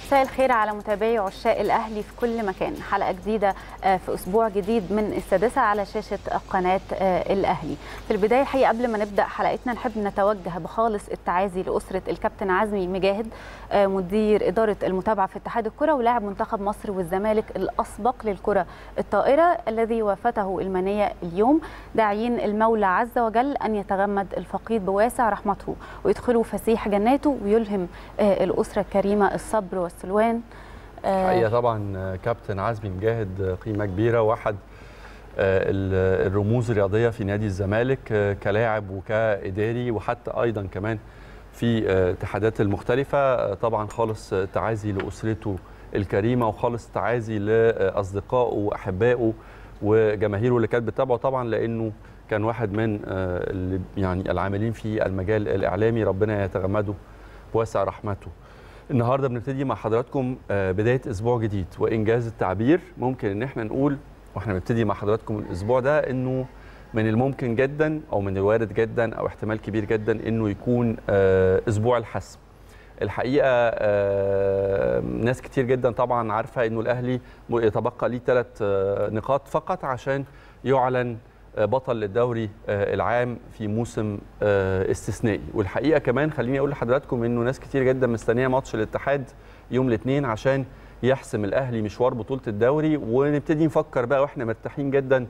مساء الخير على متابعي عشاق الاهلي في كل مكان حلقه جديده في اسبوع جديد من السادسه على شاشه قناه الاهلي في البدايه الحقيقه قبل ما نبدا حلقتنا نحب نتوجه بخالص التعازي لاسره الكابتن عزمي مجاهد مدير اداره المتابعه في اتحاد الكره ولاعب منتخب مصر والزمالك الاسبق للكره الطائره الذي وافته المنيه اليوم داعين المولى عز وجل ان يتغمد الفقيد بواسع رحمته ويدخله فسيح جناته ويلهم الاسره الكريمه الصبر والسلوان حقيقة طبعا كابتن عزمي مجاهد قيمة كبيرة واحد الرموز الرياضية في نادي الزمالك كلاعب وكإداري وحتى أيضا كمان في اتحادات المختلفة طبعا خالص تعازي لأسرته الكريمة وخالص تعازي لأصدقائه وأحبائه وجماهيره اللي كانت بتتابعه طبعا لأنه كان واحد من يعني العاملين في المجال الإعلامي ربنا يتغمده بواسع رحمته النهارده بنبتدي مع حضراتكم بدايه اسبوع جديد وانجاز التعبير ممكن ان احنا نقول واحنا بنبتدي مع حضراتكم الاسبوع ده انه من الممكن جدا او من الوارد جدا او احتمال كبير جدا انه يكون اسبوع الحسم الحقيقه ناس كتير جدا طبعا عارفه انه الاهلي يتبقى ليه ثلاث نقاط فقط عشان يعلن بطل للدوري العام في موسم استثنائي والحقيقه كمان خليني اقول لحضراتكم انه ناس كتير جدا مستنيه ماتش الاتحاد يوم الاثنين عشان يحسم الاهلي مشوار بطوله الدوري ونبتدي نفكر بقى واحنا مرتاحين جدا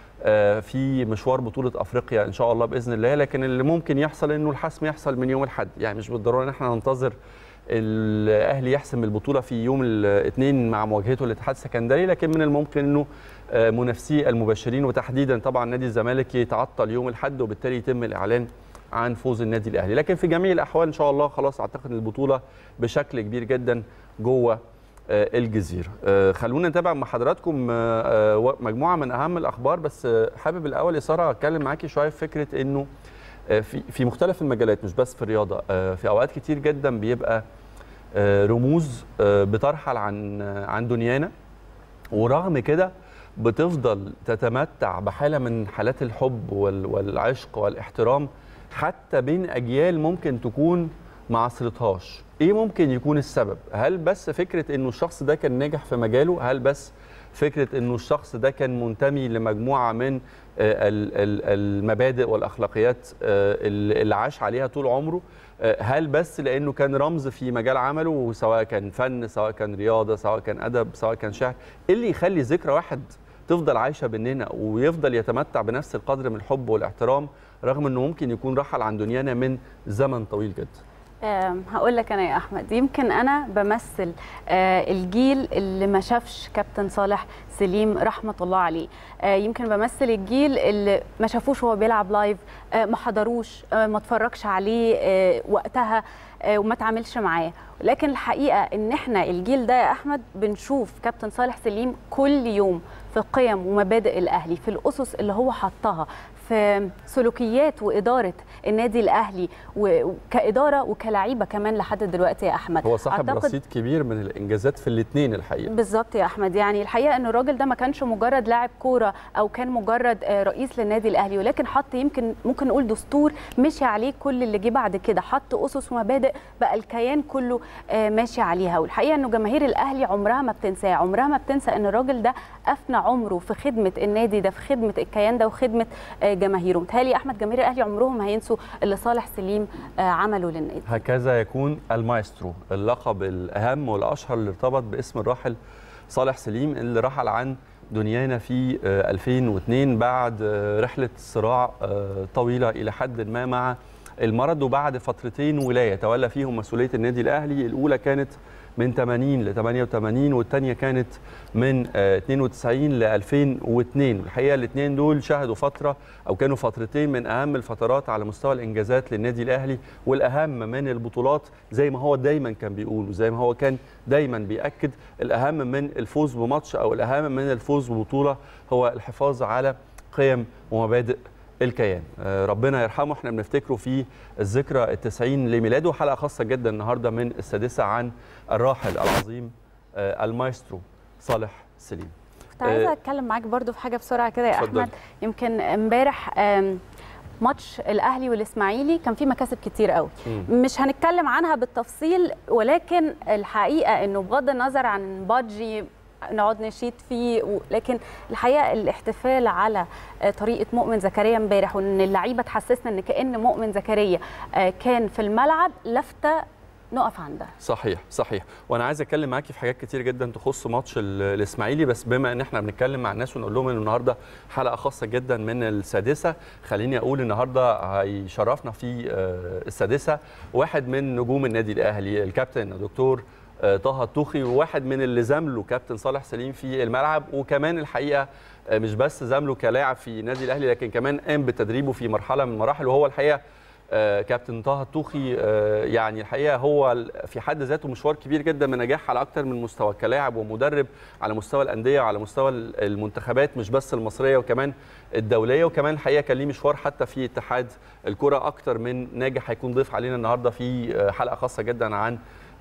في مشوار بطوله افريقيا ان شاء الله باذن الله لكن اللي ممكن يحصل انه الحسم يحصل من يوم الاحد يعني مش بالضروره ان احنا ننتظر الاهلي يحسم البطوله في يوم الاثنين مع مواجهته الاتحاد السكندري لكن من الممكن انه منافسيه المباشرين وتحديدا طبعا نادي الزمالك يتعطل يوم الاحد وبالتالي يتم الاعلان عن فوز النادي الاهلي لكن في جميع الاحوال ان شاء الله خلاص اعتقد البطوله بشكل كبير جدا جوه الجزيره خلونا نتابع مع حضراتكم مجموعه من اهم الاخبار بس حابب الاول يا ساره اتكلم معاكي شويه في فكره انه في في مختلف المجالات مش بس في الرياضه في اوقات كتير جدا بيبقى رموز بترحل عن عن دنيانا ورغم كده بتفضل تتمتع بحاله من حالات الحب والعشق والاحترام حتى بين اجيال ممكن تكون ما عصرتهاش ايه ممكن يكون السبب هل بس فكره انه الشخص ده كان ناجح في مجاله هل بس فكره انه الشخص ده كان منتمي لمجموعه من المبادئ والاخلاقيات اللي عاش عليها طول عمره هل بس لانه كان رمز في مجال عمله سواء كان فن سواء كان رياضه سواء كان ادب سواء كان شعر ايه اللي يخلي ذكرى واحد تفضل عايشه بيننا ويفضل يتمتع بنفس القدر من الحب والاحترام رغم انه ممكن يكون رحل عن دنيانا من زمن طويل جدا هقول لك انا يا احمد يمكن انا بمثل الجيل اللي ما شافش كابتن صالح سليم رحمه الله عليه يمكن بمثل الجيل اللي ما شافوش وهو بيلعب لايف ما حضروش ما اتفرجش عليه وقتها وما تعاملش معاه لكن الحقيقه ان احنا الجيل ده يا احمد بنشوف كابتن صالح سليم كل يوم في قيم ومبادئ الاهلي في الاسس اللي هو حطها في سلوكيات واداره النادي الاهلي وكاداره وكلعيبه كمان لحد دلوقتي يا احمد هو صاحب رصيد كبير من الانجازات في الاثنين الحقيقه بالظبط يا احمد يعني الحقيقه ان الراجل ده ما كانش مجرد لاعب كوره او كان مجرد رئيس للنادي الاهلي ولكن حط يمكن ممكن نقول دستور مشي عليه كل اللي جه بعد كده حط اسس ومبادئ بقى الكيان كله ماشي عليها والحقيقه انه جماهير الاهلي عمرها ما بتنساه عمرها ما بتنسى ان الراجل ده افنى عمره في خدمه النادي ده في خدمه الكيان ده وخدمه جماهيره متهيألي احمد جماهير الاهلي عمرهم ما هينسوا اللي صالح سليم عمله للنادي هكذا يكون المايسترو اللقب الاهم والاشهر اللي ارتبط باسم الراحل صالح سليم اللي رحل عن دنيانا في 2002 بعد رحله صراع طويله الى حد ما مع المرض وبعد فترتين ولايه تولى فيهم مسؤوليه النادي الاهلي الاولى كانت من 80 ل 88 والثانيه كانت من 92 ل 2002 الحقيقه الاثنين دول شهدوا فتره او كانوا فترتين من اهم الفترات على مستوى الانجازات للنادي الاهلي والاهم من البطولات زي ما هو دايما كان بيقول وزي ما هو كان دايما بياكد الاهم من الفوز بماتش او الاهم من الفوز ببطوله هو الحفاظ على قيم ومبادئ الكيان ربنا يرحمه احنا بنفتكره في الذكرى التسعين لميلاده حلقه خاصه جدا النهارده من السادسه عن الراحل العظيم المايسترو صالح سليم كنت عايزه اتكلم معاك برضو في حاجه بسرعه كده يا احمد يمكن امبارح ماتش الاهلي والاسماعيلي كان فيه مكاسب كتير قوي مم. مش هنتكلم عنها بالتفصيل ولكن الحقيقه انه بغض النظر عن بادجي نقعد نشيد فيه و- لكن الحقيقه الاحتفال على آه، طريقه مؤمن زكريا امبارح وان اللعيبه تحسسنا ان كان مؤمن زكريا آه، كان في الملعب لفته نقف عندها صحيح صحيح وانا عايز اتكلم معاكي في حاجات كتير جدا تخص ماتش ال- الاسماعيلي بس بما ان احنا بنتكلم مع الناس ونقول لهم ان النهارده حلقه خاصه جدا من السادسه خليني اقول النهارده هيشرفنا في آه، السادسه واحد من نجوم النادي الاهلي الكابتن دكتور آه، طه الطوخي وواحد من اللي زامله كابتن صالح سليم في الملعب وكمان الحقيقه آه، مش بس زامله كلاعب في النادي الاهلي لكن كمان قام بتدريبه في مرحله من المراحل وهو الحقيقه آه، كابتن طه الطوخي آه، يعني الحقيقه هو ال- في حد ذاته مشوار كبير جدا من نجاح على اكتر من مستوى كلاعب ومدرب على مستوى الانديه وعلى مستوى ال- المنتخبات مش بس المصريه وكمان الدوليه وكمان الحقيقه كان ليه مشوار حتى في اتحاد الكره اكتر من ناجح هيكون ضيف علينا النهارده في آه، حلقه خاصه جدا عن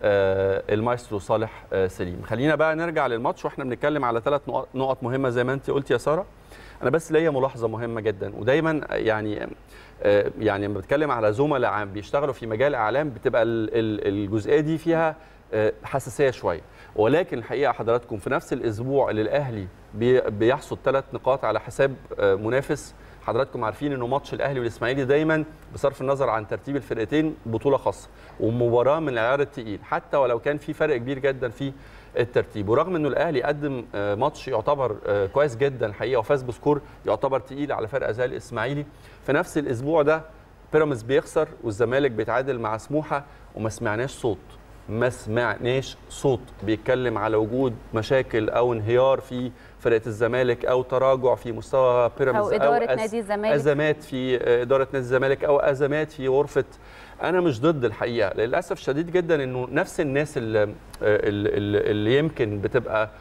آه، المايسترو صالح آه، سليم خلينا بقى نرجع للماتش واحنا بنتكلم على ثلاث نقط- نقط مهمه زي ما انت قلت يا ساره انا بس ليا ملاحظه مهمه جدا ودايما يعني آه، يعني لما بتكلم على زملاء عم بيشتغلوا في مجال اعلام بتبقى ال- ال- الجزئيه دي فيها آه، حساسيه شويه ولكن الحقيقه حضراتكم في نفس الاسبوع اللي الاهلي بي- بيحصد ثلاث نقاط على حساب آه، منافس حضراتكم عارفين انه ماتش الاهلي والاسماعيلي دايما بصرف النظر عن ترتيب الفرقتين بطوله خاصه ومباراه من العيار الثقيل حتى ولو كان في فرق كبير جدا في الترتيب ورغم انه الاهلي قدم آه، ماتش يعتبر آه، كويس جدا الحقيقه وفاز بسكور يعتبر تقيل على فرقه زي الاسماعيلي في نفس الاسبوع ده بيراميدز بيخسر والزمالك بيتعادل مع سموحه وما سمعناش صوت ما سمعناش صوت بيتكلم على وجود مشاكل او انهيار في فرقه الزمالك او تراجع في مستوى بيراميدز او اداره أز- نادي الزمالك ازمات في اداره نادي الزمالك او ازمات في غرفه انا مش ضد الحقيقه للاسف شديد جدا انه نفس الناس اللي, اللي, اللي يمكن بتبقى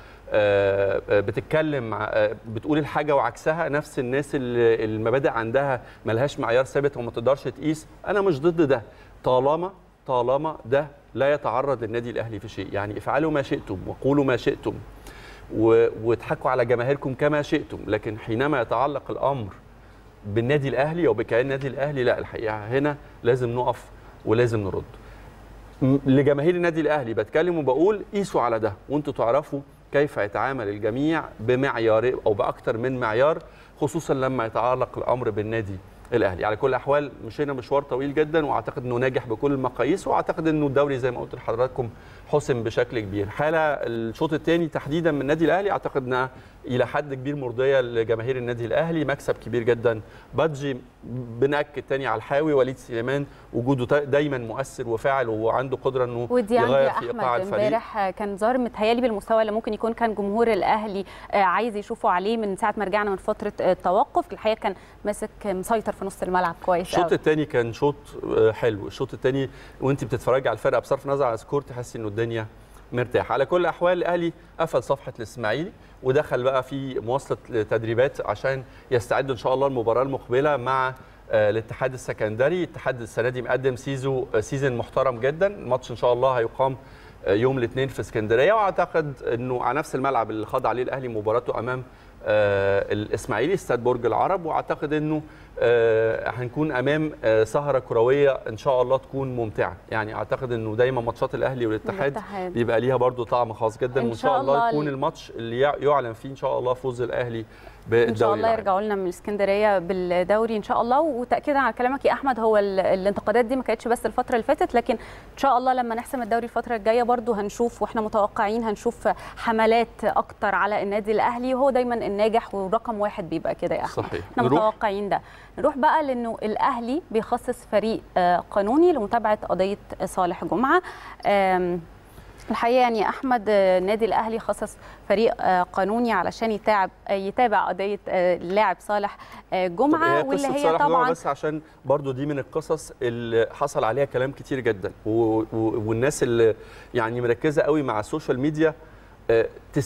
آه، آه، بتتكلم مع- آه، بتقول الحاجه وعكسها نفس الناس اللي المبادئ عندها ملهاش معيار ثابت وما تقدرش تقيس انا مش ضد ده طالما طالما ده لا يتعرض للنادي الاهلي في شيء يعني افعلوا ما شئتم وقولوا ما شئتم و- واضحكوا على جماهيركم كما شئتم لكن حينما يتعلق الامر بالنادي الاهلي او بكيان النادي الاهلي لا الحقيقه هنا لازم نقف ولازم نرد م- لجماهير النادي الاهلي بتكلم وبقول قيسوا على ده وانتوا تعرفوا كيف يتعامل الجميع بمعيار او باكثر من معيار خصوصا لما يتعلق الامر بالنادي الاهلي على كل الاحوال مشينا مشوار طويل جدا واعتقد انه ناجح بكل المقاييس واعتقد انه الدوري زي ما قلت لحضراتكم حسم بشكل كبير حاله الشوط الثاني تحديدا من النادي الاهلي اعتقد انها الى حد كبير مرضيه لجماهير النادي الاهلي مكسب كبير جدا بادجي بنأكد تاني على الحاوي وليد سليمان وجوده تا- دايما مؤثر وفاعل وعنده قدره انه ودي عندي يغير في ايقاع احمد الفريق امبارح كان ظاهر متهيألي بالمستوى اللي ممكن يكون كان جمهور الاهلي آه، عايز يشوفه عليه من ساعه ما رجعنا من فتره آه، التوقف الحقيقه كان ماسك مسيطر في نص الملعب كويس الشوط قوي الثاني كان شوط آه، حلو الشوط الثاني وانت بتتفرجي على الفرقه بصرف النظر على سكور تحسي انه الدنيا مرتاحه على كل الاحوال الاهلي قفل صفحه الاسماعيلي ودخل بقى في مواصله تدريبات عشان يستعد ان شاء الله المباراه المقبله مع آه، الاتحاد السكندري الاتحاد السنه دي مقدم سيزو آه، سيزن محترم جدا الماتش ان شاء الله هيقام آه، يوم الاثنين في اسكندريه واعتقد انه على نفس الملعب اللي خاض عليه الاهلي مباراته امام آه، الاسماعيلي استاد برج العرب واعتقد انه آه، هنكون امام آه، سهره كرويه ان شاء الله تكون ممتعه يعني اعتقد انه دايما ماتشات الاهلي والاتحاد الاتحاد. بيبقى ليها برضو طعم خاص جدا إن وان شاء شاء الله الله يكون ال- الماتش اللي يع- يعلن فيه ان شاء الله فوز الاهلي بالدوري ان شاء الله العام. يرجعوا لنا من الاسكندريه بالدوري ان شاء الله وتاكيدا على كلامك يا احمد هو ال- الانتقادات دي ما كانتش بس الفتره اللي فاتت لكن ان شاء الله لما نحسم الدوري الفتره الجايه برضو هنشوف واحنا متوقعين هنشوف حملات اكتر على النادي الاهلي وهو دايما الناجح ورقم واحد بيبقى كده يا احمد صحيح احنا نروح متوقعين ده نروح بقى لانه الاهلي بيخصص فريق آه، قانوني لمتابعه قضيه صالح جمعه آم، الحقيقه يعني يا احمد آه، النادي الاهلي خصص فريق آه، قانوني علشان يتابع آه، يتابع قضيه آه، اللاعب صالح آه، طب جمعه هي واللي قصة هي صالح جمعة طبعا بس عشان برضو دي من القصص اللي حصل عليها كلام كتير جدا و... و... والناس اللي يعني مركزه قوي مع السوشيال ميديا آه،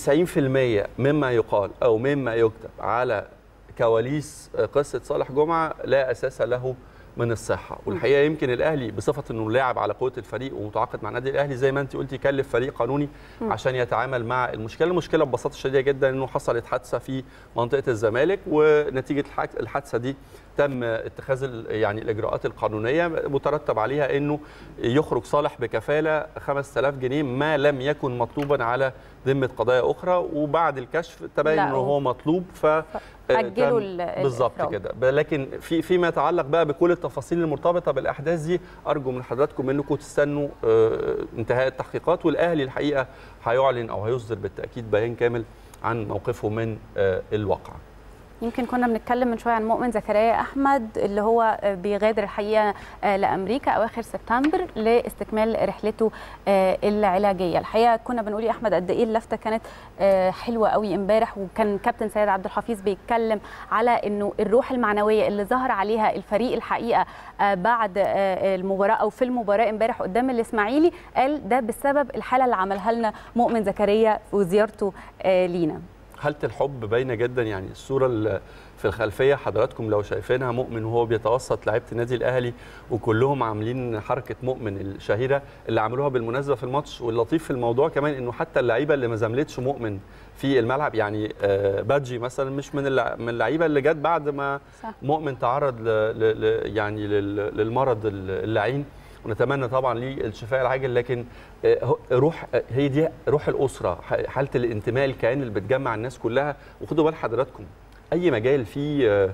90% مما يقال او مما يكتب على كواليس آه، قصه صالح جمعه لا اساس له من الصحه والحقيقه يمكن الاهلي بصفه انه لاعب على قوه الفريق ومتعاقد مع النادي الاهلي زي ما انت قلتي يكلف فريق قانوني مم. عشان يتعامل مع المشكله المشكله ببساطه شديده جدا انه حصلت حادثه في منطقه الزمالك ونتيجه الحك- الحادثه دي تم اتخاذ ال- يعني الاجراءات القانونيه مترتب عليها انه يخرج صالح بكفاله 5000 جنيه ما لم يكن مطلوبا على ذمه قضايا اخرى وبعد الكشف تبين لا، انه هو- هو مطلوب ف أجلوا تم- ال- بالظبط الإفراج. كده ب- لكن في فيما يتعلق بقى بكل التفاصيل المرتبطه بالاحداث دي ارجو من حضراتكم انكم تستنوا آه، انتهاء التحقيقات والاهلي الحقيقه هيعلن او هيصدر بالتاكيد بيان كامل عن موقفه من آه، الواقعه يمكن كنا بنتكلم من شويه عن مؤمن زكريا احمد اللي هو بيغادر الحقيقه لامريكا اواخر سبتمبر لاستكمال رحلته العلاجيه الحقيقه كنا بنقول يا احمد قد ايه اللفته كانت حلوه قوي امبارح وكان كابتن سيد عبد الحفيظ بيتكلم على انه الروح المعنويه اللي ظهر عليها الفريق الحقيقه بعد المباراه او في المباراه امبارح قدام الاسماعيلي قال ده بسبب الحاله اللي عملها لنا مؤمن زكريا وزيارته لينا حاله الحب باينه جدا يعني الصوره اللي في الخلفيه حضراتكم لو شايفينها مؤمن وهو بيتوسط لعيبه النادي الاهلي وكلهم عاملين حركه مؤمن الشهيره اللي عملوها بالمناسبه في الماتش واللطيف في الموضوع كمان انه حتى اللعيبه اللي ما زاملتش مؤمن في الملعب يعني بادجي مثلا مش من من اللعيبه اللي جت بعد ما صح. مؤمن تعرض ل ل يعني للمرض اللعين ونتمنى طبعا ليه الشفاء العاجل لكن روح هي دي روح الاسره حاله الانتماء الكيان اللي بتجمع الناس كلها وخدوا بال حضراتكم اي مجال فيه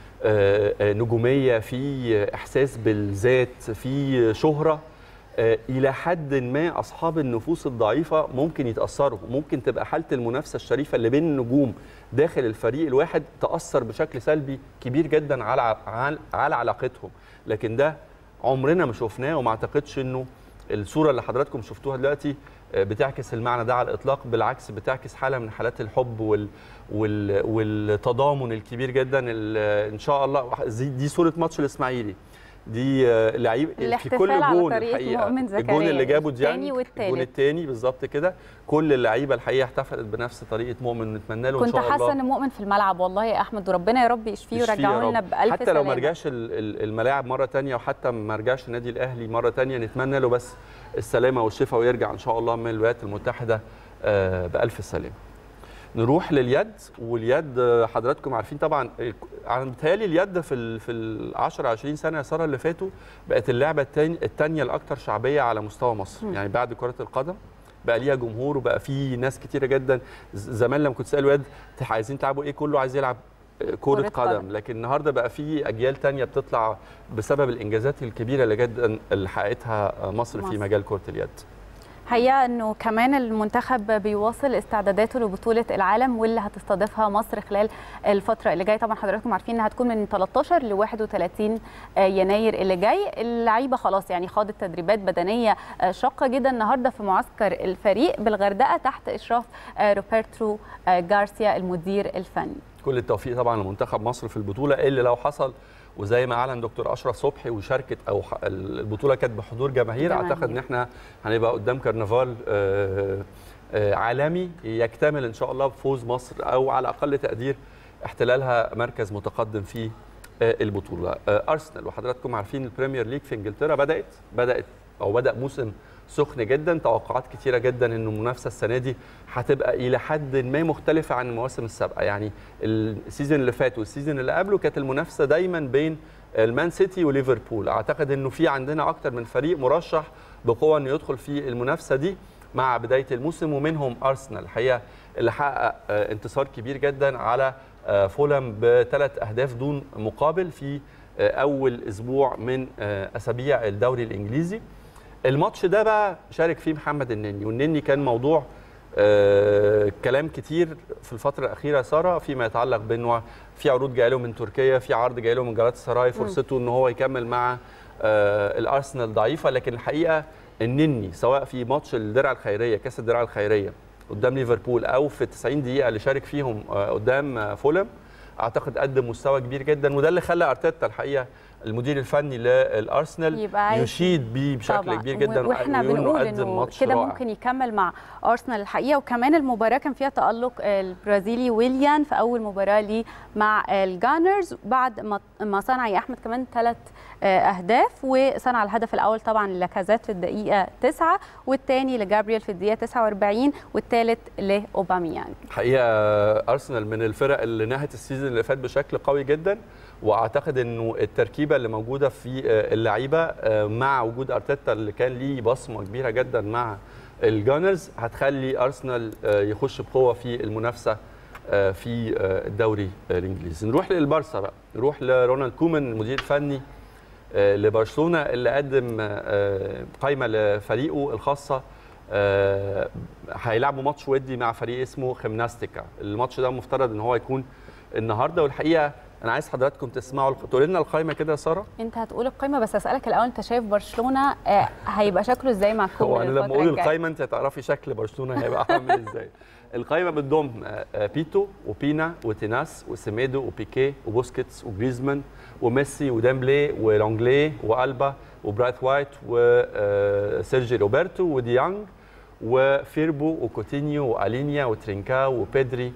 نجوميه فيه احساس بالذات فيه شهره الى حد ما اصحاب النفوس الضعيفه ممكن يتاثروا ممكن تبقى حاله المنافسه الشريفه اللي بين النجوم داخل الفريق الواحد تاثر بشكل سلبي كبير جدا على على علاقتهم لكن ده عمرنا ما شفناه وما اعتقدش انه الصوره اللي حضراتكم شفتوها دلوقتي بتعكس المعنى ده على الاطلاق بالعكس بتعكس حاله من حالات الحب وال وال والتضامن الكبير جدا ان شاء الله دي صوره ماتش الاسماعيلي دي لعيب في كل جون الحقيقه الجون اللي جابه ديانج الجون الثاني بالظبط كده كل اللعيبه الحقيقه احتفلت بنفس طريقه مؤمن ونتمنى له ان شاء الله كنت حاسه ان مؤمن في الملعب والله يا احمد وربنا يا رب يشفيه ويرجعه لنا بالف حتى لو ما رجعش الملاعب مره ثانيه وحتى ما رجعش النادي الاهلي مره ثانيه نتمنى له بس السلامه والشفاء ويرجع ان شاء الله من الولايات المتحده بالف سلامه نروح لليد واليد حضراتكم عارفين طبعا انا بتهيألي اليد في ال في ال 10 20 سنه يا ساره اللي فاتوا بقت اللعبه الثانيه الاكثر شعبيه على مستوى مصر م. يعني بعد كره القدم بقى ليها جمهور وبقى في ناس كتيره جدا زمان لما كنت تسال ولاد عايزين تلعبوا ايه كله عايز يلعب كرة قدم. قدم لكن النهارده بقى في اجيال تانية بتطلع بسبب الانجازات الكبيره اللي جدا اللي حققتها مصر, مصر في مجال كره اليد حقيقه انه كمان المنتخب بيواصل استعداداته لبطوله العالم واللي هتستضيفها مصر خلال الفتره اللي جايه طبعا حضراتكم عارفين انها هتكون من 13 ل 31 يناير اللي جاي اللعيبه خلاص يعني خاضت تدريبات بدنيه شاقه جدا النهارده في معسكر الفريق بالغردقه تحت اشراف روبرتو جارسيا المدير الفني كل التوفيق طبعا لمنتخب مصر في البطوله اللي لو حصل وزي ما اعلن دكتور اشرف صبحي وشاركت او البطوله كانت بحضور جماهير اعتقد ان احنا هنبقى قدام كرنفال عالمي يكتمل ان شاء الله بفوز مصر او على اقل تقدير احتلالها مركز متقدم في البطوله ارسنال وحضراتكم عارفين البريمير ليج في انجلترا بدات بدات او بدا موسم سخن جدا توقعات كتيره جدا ان المنافسه السنه دي هتبقى الى حد ما مختلفه عن المواسم السابقه يعني السيزون اللي فات والسيزون اللي قبله كانت المنافسه دايما بين المان سيتي وليفربول اعتقد انه في عندنا اكتر من فريق مرشح بقوه انه يدخل في المنافسه دي مع بدايه الموسم ومنهم ارسنال الحقيقه اللي حقق انتصار كبير جدا على فولم بثلاث اهداف دون مقابل في اول اسبوع من اسابيع الدوري الانجليزي الماتش ده بقى شارك فيه محمد النني والنني كان موضوع آه كلام كتير في الفتره الاخيره ساره فيما يتعلق بانه في عروض جايه له من تركيا في عرض جاي له من جلالة السراي فرصته ان هو يكمل مع آه الارسنال ضعيفه لكن الحقيقه النني سواء في ماتش الدرع الخيريه كاس الدرع الخيريه قدام ليفربول او في 90 دقيقه اللي شارك فيهم آه قدام فولم اعتقد قدم مستوى كبير جدا وده اللي خلى ارتيتا الحقيقه المدير الفني للارسنال يبقى عايز- يشيد بيه بشكل طبعاً. كبير جدا واحنا ويقول إنه بنقول قدم انه ماتش كده رائع. ممكن يكمل مع ارسنال الحقيقه وكمان المباراه كان فيها تالق البرازيلي ويليان في اول مباراه ليه مع الجانرز بعد ما ما صنع يا احمد كمان ثلاث اهداف وصنع الهدف الاول طبعا لكازات في الدقيقه 9 والثاني لجابرييل في الدقيقه 49 والثالث لاوباميانج حقيقه ارسنال من الفرق اللي نهت السيزون اللي فات بشكل قوي جدا واعتقد انه التركيبه اللي موجوده في اللعيبه مع وجود ارتيتا اللي كان ليه بصمه كبيره جدا مع الجانرز هتخلي ارسنال يخش بقوه في المنافسه في الدوري الانجليزي نروح للبارسا بقى نروح لرونالد كومان المدير الفني لبرشلونه اللي قدم قائمه لفريقه الخاصه هيلعبوا ماتش ودي مع فريق اسمه خيمناستيكا الماتش ده مفترض ان هو يكون النهارده والحقيقه انا عايز حضراتكم تسمعوا تقول لنا القائمه كده يا ساره انت هتقول القائمه بس اسالك الاول انت شايف برشلونه هيبقى شكله ازاي مع كومان هو انا لما اقول القائمه انت هتعرفي شكل برشلونه هيبقى عامل ازاي القائمه بتضم بيتو وبينا وتيناس وسيميدو وبيكي وبوسكيتس وجريزمان وميسي وديمبلي ولونجلي والبا وبرايت وايت وسيرجي روبرتو وديانج وفيربو وكوتينيو والينيا وترينكا وبيدري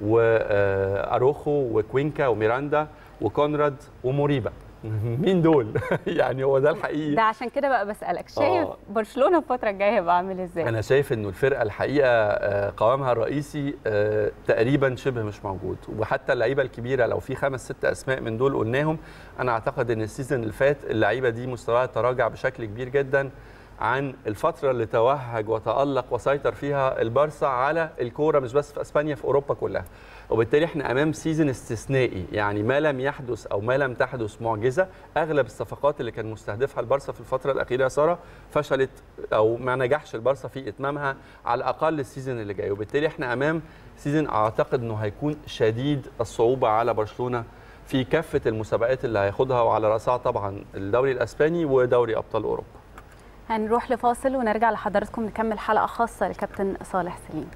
واروخو وكوينكا وميراندا وكونراد وموريبا مين دول؟ يعني هو ده الحقيقي ده عشان كده بقى بسالك شايف آه. برشلونه الفتره الجايه هيبقى عامل ازاي؟ انا شايف انه الفرقه الحقيقه قوامها الرئيسي تقريبا شبه مش موجود وحتى اللعيبه الكبيره لو في خمس ست اسماء من دول قلناهم انا اعتقد ان السيزون اللي فات اللعيبه دي مستواها تراجع بشكل كبير جدا عن الفتره اللي توهج وتالق وسيطر فيها البارسا على الكوره مش بس في اسبانيا في اوروبا كلها وبالتالي احنا امام سيزون استثنائي يعني ما لم يحدث او ما لم تحدث معجزه اغلب الصفقات اللي كان مستهدفها البارسا في الفتره الاخيره يا ساره فشلت او ما نجحش البارسا في اتمامها على الاقل السيزون اللي جاي وبالتالي احنا امام سيزون اعتقد انه هيكون شديد الصعوبه على برشلونه في كافه المسابقات اللي هياخدها وعلى راسها طبعا الدوري الاسباني ودوري ابطال اوروبا هنروح لفاصل ونرجع لحضراتكم نكمل حلقه خاصه لكابتن صالح سليم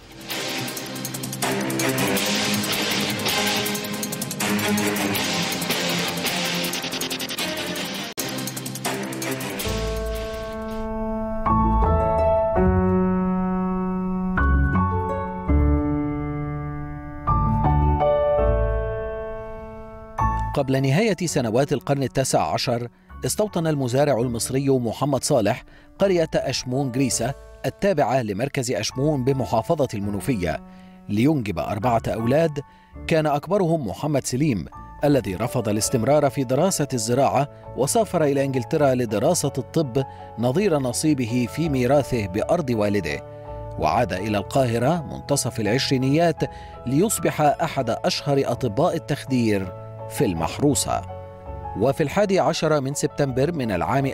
قبل نهاية سنوات القرن التاسع عشر استوطن المزارع المصري محمد صالح قرية أشمون جريسة التابعة لمركز أشمون بمحافظة المنوفية لينجب أربعة أولاد كان أكبرهم محمد سليم الذي رفض الاستمرار في دراسة الزراعة وسافر إلى إنجلترا لدراسة الطب نظير نصيبه في ميراثه بأرض والده وعاد إلى القاهرة منتصف العشرينيات ليصبح أحد أشهر أطباء التخدير في المحروسة وفي الحادي عشر من سبتمبر من العام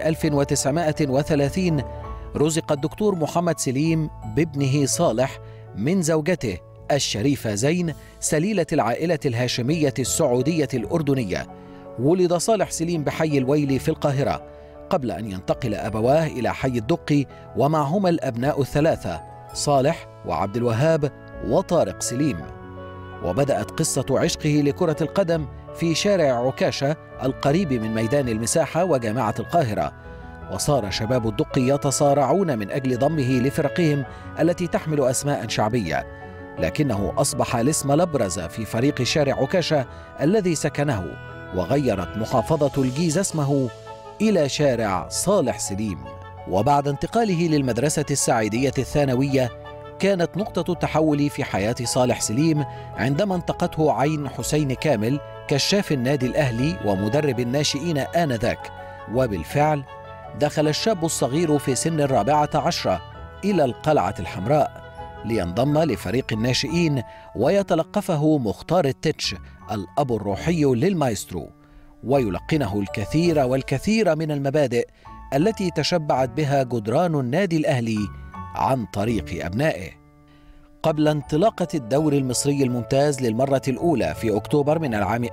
1930 رزق الدكتور محمد سليم بابنه صالح من زوجته الشريفة زين سليلة العائلة الهاشمية السعودية الأردنية ولد صالح سليم بحي الويل في القاهرة قبل أن ينتقل أبواه إلى حي الدقي ومعهما الأبناء الثلاثة صالح وعبد الوهاب وطارق سليم وبدأت قصة عشقه لكرة القدم في شارع عكاشة القريب من ميدان المساحة وجامعة القاهرة وصار شباب الدقي يتصارعون من أجل ضمه لفرقهم التي تحمل أسماء شعبية لكنه أصبح الاسم الأبرز في فريق شارع عكاشة الذي سكنه وغيرت محافظة الجيزة اسمه إلى شارع صالح سليم وبعد انتقاله للمدرسة السعيدية الثانوية كانت نقطة التحول في حياة صالح سليم عندما انتقته عين حسين كامل كشاف النادي الأهلي ومدرب الناشئين آنذاك وبالفعل دخل الشاب الصغير في سن الرابعة عشرة إلى القلعة الحمراء لينضم لفريق الناشئين ويتلقفه مختار التتش الأب الروحي للمايسترو ويلقنه الكثير والكثير من المبادئ التي تشبعت بها جدران النادي الأهلي عن طريق أبنائه قبل انطلاقة الدوري المصري الممتاز للمرة الأولى في أكتوبر من العام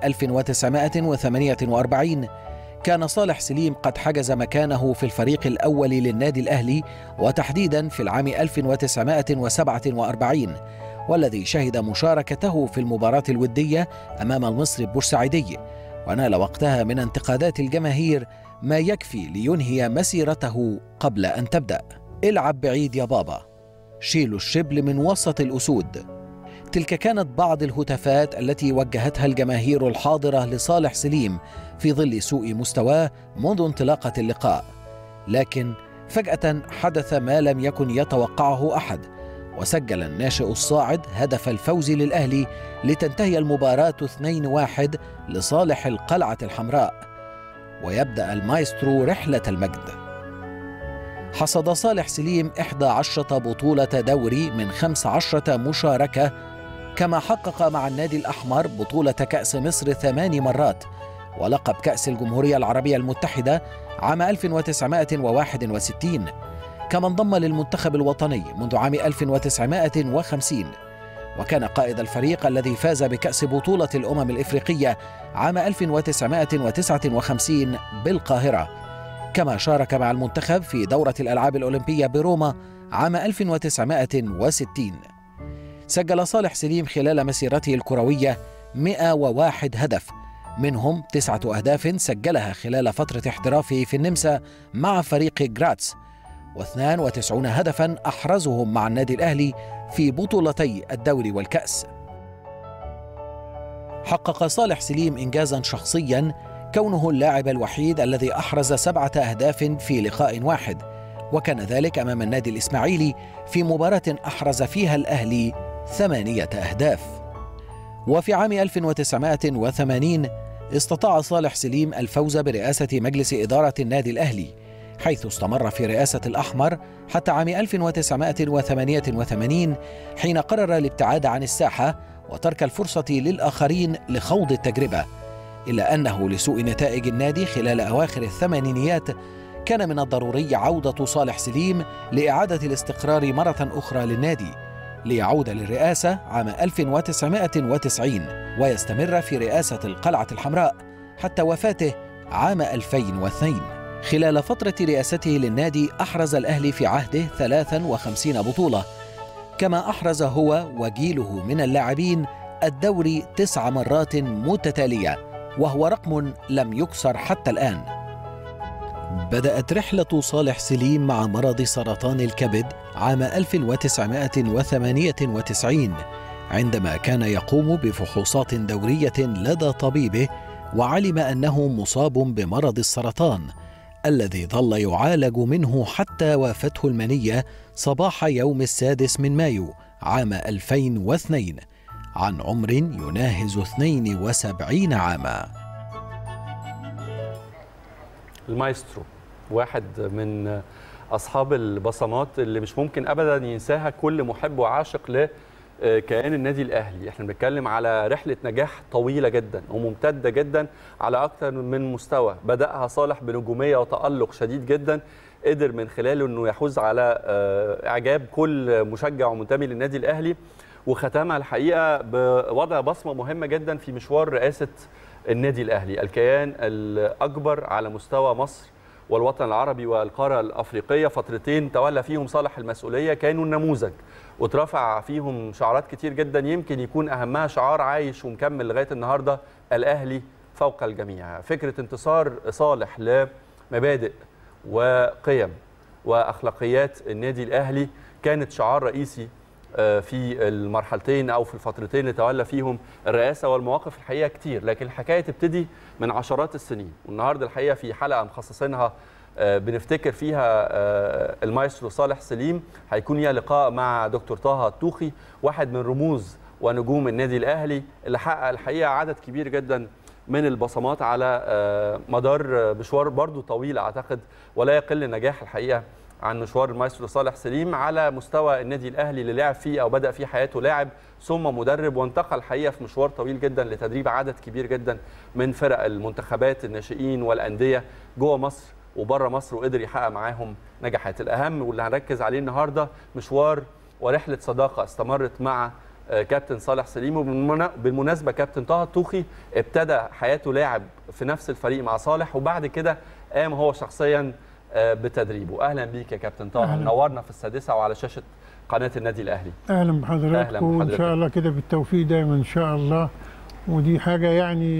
1948 كان صالح سليم قد حجز مكانه في الفريق الأول للنادي الأهلي وتحديدا في العام 1947 والذي شهد مشاركته في المباراة الودية أمام المصري البورسعيدي ونال وقتها من انتقادات الجماهير ما يكفي لينهي مسيرته قبل أن تبدأ العب بعيد يا بابا شيلوا الشبل من وسط الأسود تلك كانت بعض الهتافات التي وجهتها الجماهير الحاضرة لصالح سليم في ظل سوء مستواه منذ انطلاقة اللقاء لكن فجأة حدث ما لم يكن يتوقعه أحد وسجل الناشئ الصاعد هدف الفوز للأهلي لتنتهي المباراة 2-1 لصالح القلعة الحمراء ويبدأ المايسترو رحلة المجد حصد صالح سليم 11 بطولة دوري من 15 مشاركة كما حقق مع النادي الأحمر بطولة كأس مصر ثمان مرات ولقب كأس الجمهورية العربية المتحدة عام 1961 كما انضم للمنتخب الوطني منذ عام 1950 وكان قائد الفريق الذي فاز بكأس بطولة الأمم الإفريقية عام 1959 بالقاهرة كما شارك مع المنتخب في دورة الألعاب الأولمبية بروما عام 1960 سجل صالح سليم خلال مسيرته الكروية 101 هدف منهم تسعة أهداف سجلها خلال فترة احترافه في النمسا مع فريق جراتس و92 هدفا أحرزهم مع النادي الأهلي في بطولتي الدوري والكأس حقق صالح سليم إنجازا شخصيا كونه اللاعب الوحيد الذي أحرز سبعة أهداف في لقاء واحد وكان ذلك أمام النادي الإسماعيلي في مباراة أحرز فيها الأهلي ثمانية أهداف وفي عام 1980 استطاع صالح سليم الفوز برئاسة مجلس إدارة النادي الأهلي حيث استمر في رئاسة الأحمر حتى عام 1988 حين قرر الابتعاد عن الساحة وترك الفرصة للآخرين لخوض التجربة إلا أنه لسوء نتائج النادي خلال أواخر الثمانينيات كان من الضروري عودة صالح سليم لإعادة الاستقرار مرة أخرى للنادي ليعود للرئاسة عام 1990 ويستمر في رئاسة القلعة الحمراء حتى وفاته عام 2002 خلال فترة رئاسته للنادي أحرز الأهلي في عهده 53 بطولة كما أحرز هو وجيله من اللاعبين الدوري تسع مرات متتالية وهو رقم لم يكسر حتى الآن بدأت رحلة صالح سليم مع مرض سرطان الكبد عام 1998 عندما كان يقوم بفحوصات دورية لدى طبيبه وعلم أنه مصاب بمرض السرطان الذي ظل يعالج منه حتى وافته المنية صباح يوم السادس من مايو عام 2002 عن عمر يناهز 72 عاما المايسترو واحد من اصحاب البصمات اللي مش ممكن ابدا ينساها كل محب وعاشق لكيان النادي الاهلي احنا بنتكلم على رحله نجاح طويله جدا وممتده جدا على اكثر من مستوى بداها صالح بنجوميه وتالق شديد جدا قدر من خلاله انه يحوز على اعجاب كل مشجع ومنتمي للنادي الاهلي وختمها الحقيقه بوضع بصمه مهمه جدا في مشوار رئاسه النادي الاهلي الكيان الاكبر على مستوى مصر والوطن العربي والقاره الافريقيه فترتين تولى فيهم صالح المسؤوليه كانوا النموذج واترفع فيهم شعارات كتير جدا يمكن يكون اهمها شعار عايش ومكمل لغايه النهارده الاهلي فوق الجميع فكره انتصار صالح لمبادئ وقيم واخلاقيات النادي الاهلي كانت شعار رئيسي في المرحلتين او في الفترتين اللي تولى فيهم الرئاسه والمواقف الحقيقه كتير لكن الحكايه تبتدي من عشرات السنين والنهارده الحقيقه في حلقه مخصصينها بنفتكر فيها المايسترو صالح سليم هيكون ليها لقاء مع دكتور طه الطوخي واحد من رموز ونجوم النادي الاهلي اللي حقق الحقيقه عدد كبير جدا من البصمات على مدار مشوار برضو طويل اعتقد ولا يقل نجاح الحقيقه عن مشوار المايسترو صالح سليم على مستوى النادي الاهلي اللي لعب فيه او بدا فيه حياته لاعب ثم مدرب وانتقل الحقيقه في مشوار طويل جدا لتدريب عدد كبير جدا من فرق المنتخبات الناشئين والانديه جوه مصر وبره مصر وقدر يحقق معاهم نجاحات الاهم واللي هنركز عليه النهارده مشوار ورحله صداقه استمرت مع كابتن صالح سليم وبالمناسبه كابتن طه الطوخي ابتدى حياته لاعب في نفس الفريق مع صالح وبعد كده قام هو شخصيا بتدريبه اهلا بيك يا كابتن طه منورنا في السادسه وعلى شاشه قناه النادي الاهلي اهلا بحضرتك وان شاء الله كده بالتوفيق دايما ان شاء الله ودي حاجه يعني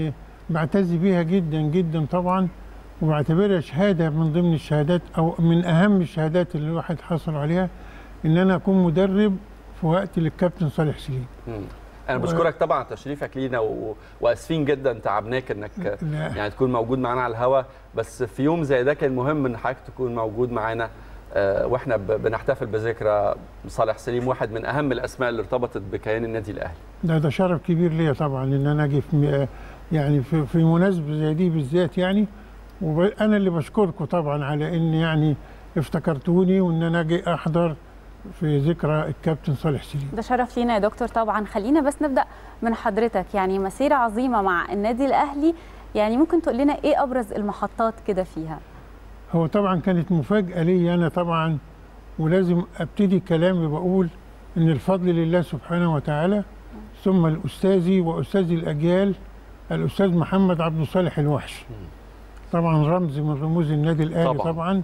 بعتز بيها جدا جدا طبعا وبعتبرها شهاده من ضمن الشهادات او من اهم الشهادات اللي الواحد حصل عليها ان انا اكون مدرب في وقت للكابتن صالح سليم مم. انا بشكرك طبعا على تشريفك لينا و... واسفين جدا تعبناك انك لا. يعني تكون موجود معانا على الهوا بس في يوم زي ده كان مهم ان حضرتك تكون موجود معانا آه، واحنا ب... بنحتفل بذكرى صالح سليم واحد من اهم الاسماء اللي ارتبطت بكيان النادي الاهلي ده ده شرف كبير ليا طبعا ان انا اجي في م- يعني في, في مناسبه زي دي بالذات يعني وانا اللي بشكركم طبعا على ان يعني افتكرتوني وان انا اجي احضر في ذكرى الكابتن صالح سليم ده شرف لينا يا دكتور طبعا خلينا بس نبدا من حضرتك يعني مسيره عظيمه مع النادي الاهلي يعني ممكن تقول لنا ايه ابرز المحطات كده فيها هو طبعا كانت مفاجاه لي انا طبعا ولازم ابتدي كلامي بقول ان الفضل لله سبحانه وتعالى ثم الاستاذي واستاذ الاجيال الاستاذ محمد عبد الصالح الوحش طبعا رمز من رموز النادي الاهلي طبعاً. طبعا,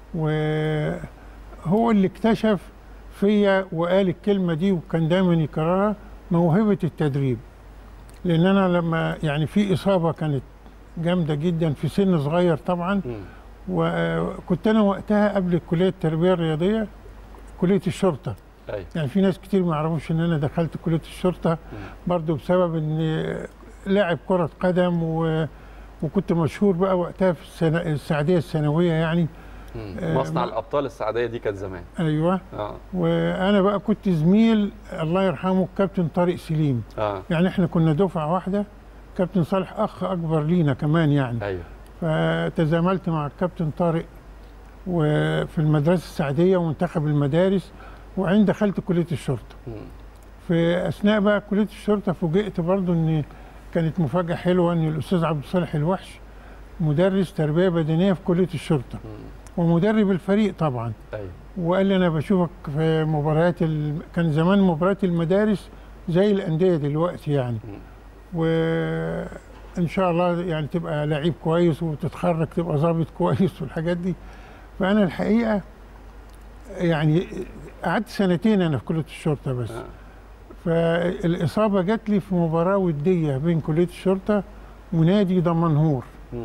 وهو اللي اكتشف فيا وقال الكلمه دي وكان دايما يكررها موهبه التدريب لان انا لما يعني في اصابه كانت جامده جدا في سن صغير طبعا مم. وكنت انا وقتها قبل كليه التربيه الرياضيه كليه الشرطه ايوه يعني في ناس كتير ما يعرفوش ان انا دخلت كليه الشرطه برضو بسبب ان لاعب كره قدم و... وكنت مشهور بقى وقتها في السنة السعديه الثانويه يعني مم. آه، مصنع ما- الابطال السعديه دي كانت زمان ايوه اه وانا بقى كنت زميل الله يرحمه الكابتن طارق سليم اه يعني احنا كنا دفعه واحده كابتن صالح اخ اكبر لينا كمان يعني ايوه فتزاملت مع الكابتن طارق وفي المدرسه السعديه ومنتخب المدارس وعند دخلت كليه الشرطه مم. في اثناء بقى كليه الشرطه فوجئت برضو ان كانت مفاجاه حلوه ان الاستاذ عبد الصالح الوحش مدرس تربيه بدنيه في كليه الشرطه مم. ومدرب الفريق طبعا ايوه وقال لي انا بشوفك في مباريات ال... كان زمان مباريات المدارس زي الانديه دلوقتي يعني مم. وان شاء الله يعني تبقى لعيب كويس وتتخرج تبقى ظابط كويس والحاجات دي فانا الحقيقه يعني قعدت سنتين انا في كليه الشرطه بس آه. فالاصابه جات لي في مباراه وديه بين كليه الشرطه ونادي دمنهور مم.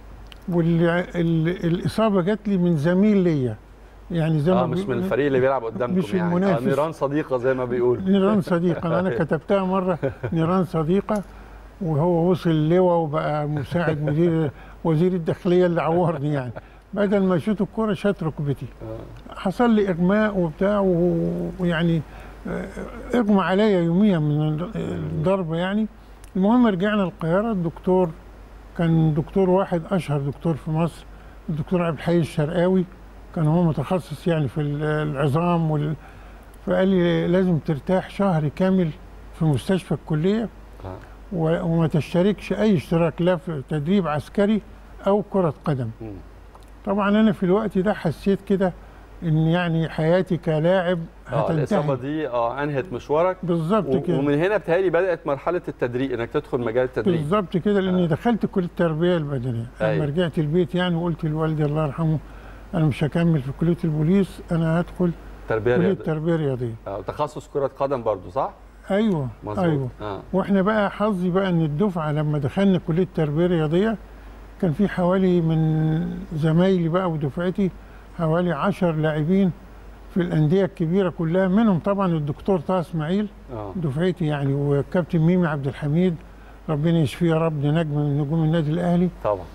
والاصابه جات لي من زميل ليا يعني زي اه ما مش من بيقولوا- الفريق اللي بيلعب قدامكم مش يعني المنافس. آه نيران صديقه زي ما بيقول نيران صديقة أنا كتبتها مرة نيران صديقة وهو وصل اللواء وبقى مساعد مدير وزير الداخلية اللي عورني يعني بدل ما يشوط الكرة شات ركبتي آه. حصل لي إغماء وبتاع و- ويعني آه، إغمى عليا يوميا من الضربة يعني المهم رجعنا القاهرة الدكتور كان دكتور واحد أشهر دكتور في مصر الدكتور عبد الحي الشرقاوي كان هو متخصص يعني في العظام وال... فقال لي لازم ترتاح شهر كامل في مستشفى الكلية آه. و- وما تشتركش أي اشتراك لا في تدريب عسكري أو كرة قدم مم. طبعا أنا في الوقت ده حسيت كده إن يعني حياتي كلاعب اه الاصابه هتنتهي دي اه انهت مشوارك بالظبط و- كده ومن هنا بتهيألي بدات مرحله التدريب انك تدخل مجال التدريب بالظبط كده لاني دخلت كليه التربيه البدنيه أيوة. لما رجعت البيت يعني وقلت لوالدي الله يرحمه انا مش هكمل في كليه البوليس انا هدخل تربيه كليه رياضيه تربيه رياضيه آه. تخصص كره قدم برضو صح ايوه مظبوط ايوه اه واحنا بقى حظي بقى ان الدفعه لما دخلنا كليه تربيه رياضيه كان في حوالي من زمايلي بقى ودفعتي حوالي عشر لاعبين في الانديه الكبيره كلها منهم طبعا الدكتور طه اسماعيل اه دفعتي يعني وكابتن ميمي عبد الحميد ربنا يشفيه يا رب ده نجم من نجوم النادي الاهلي طبعا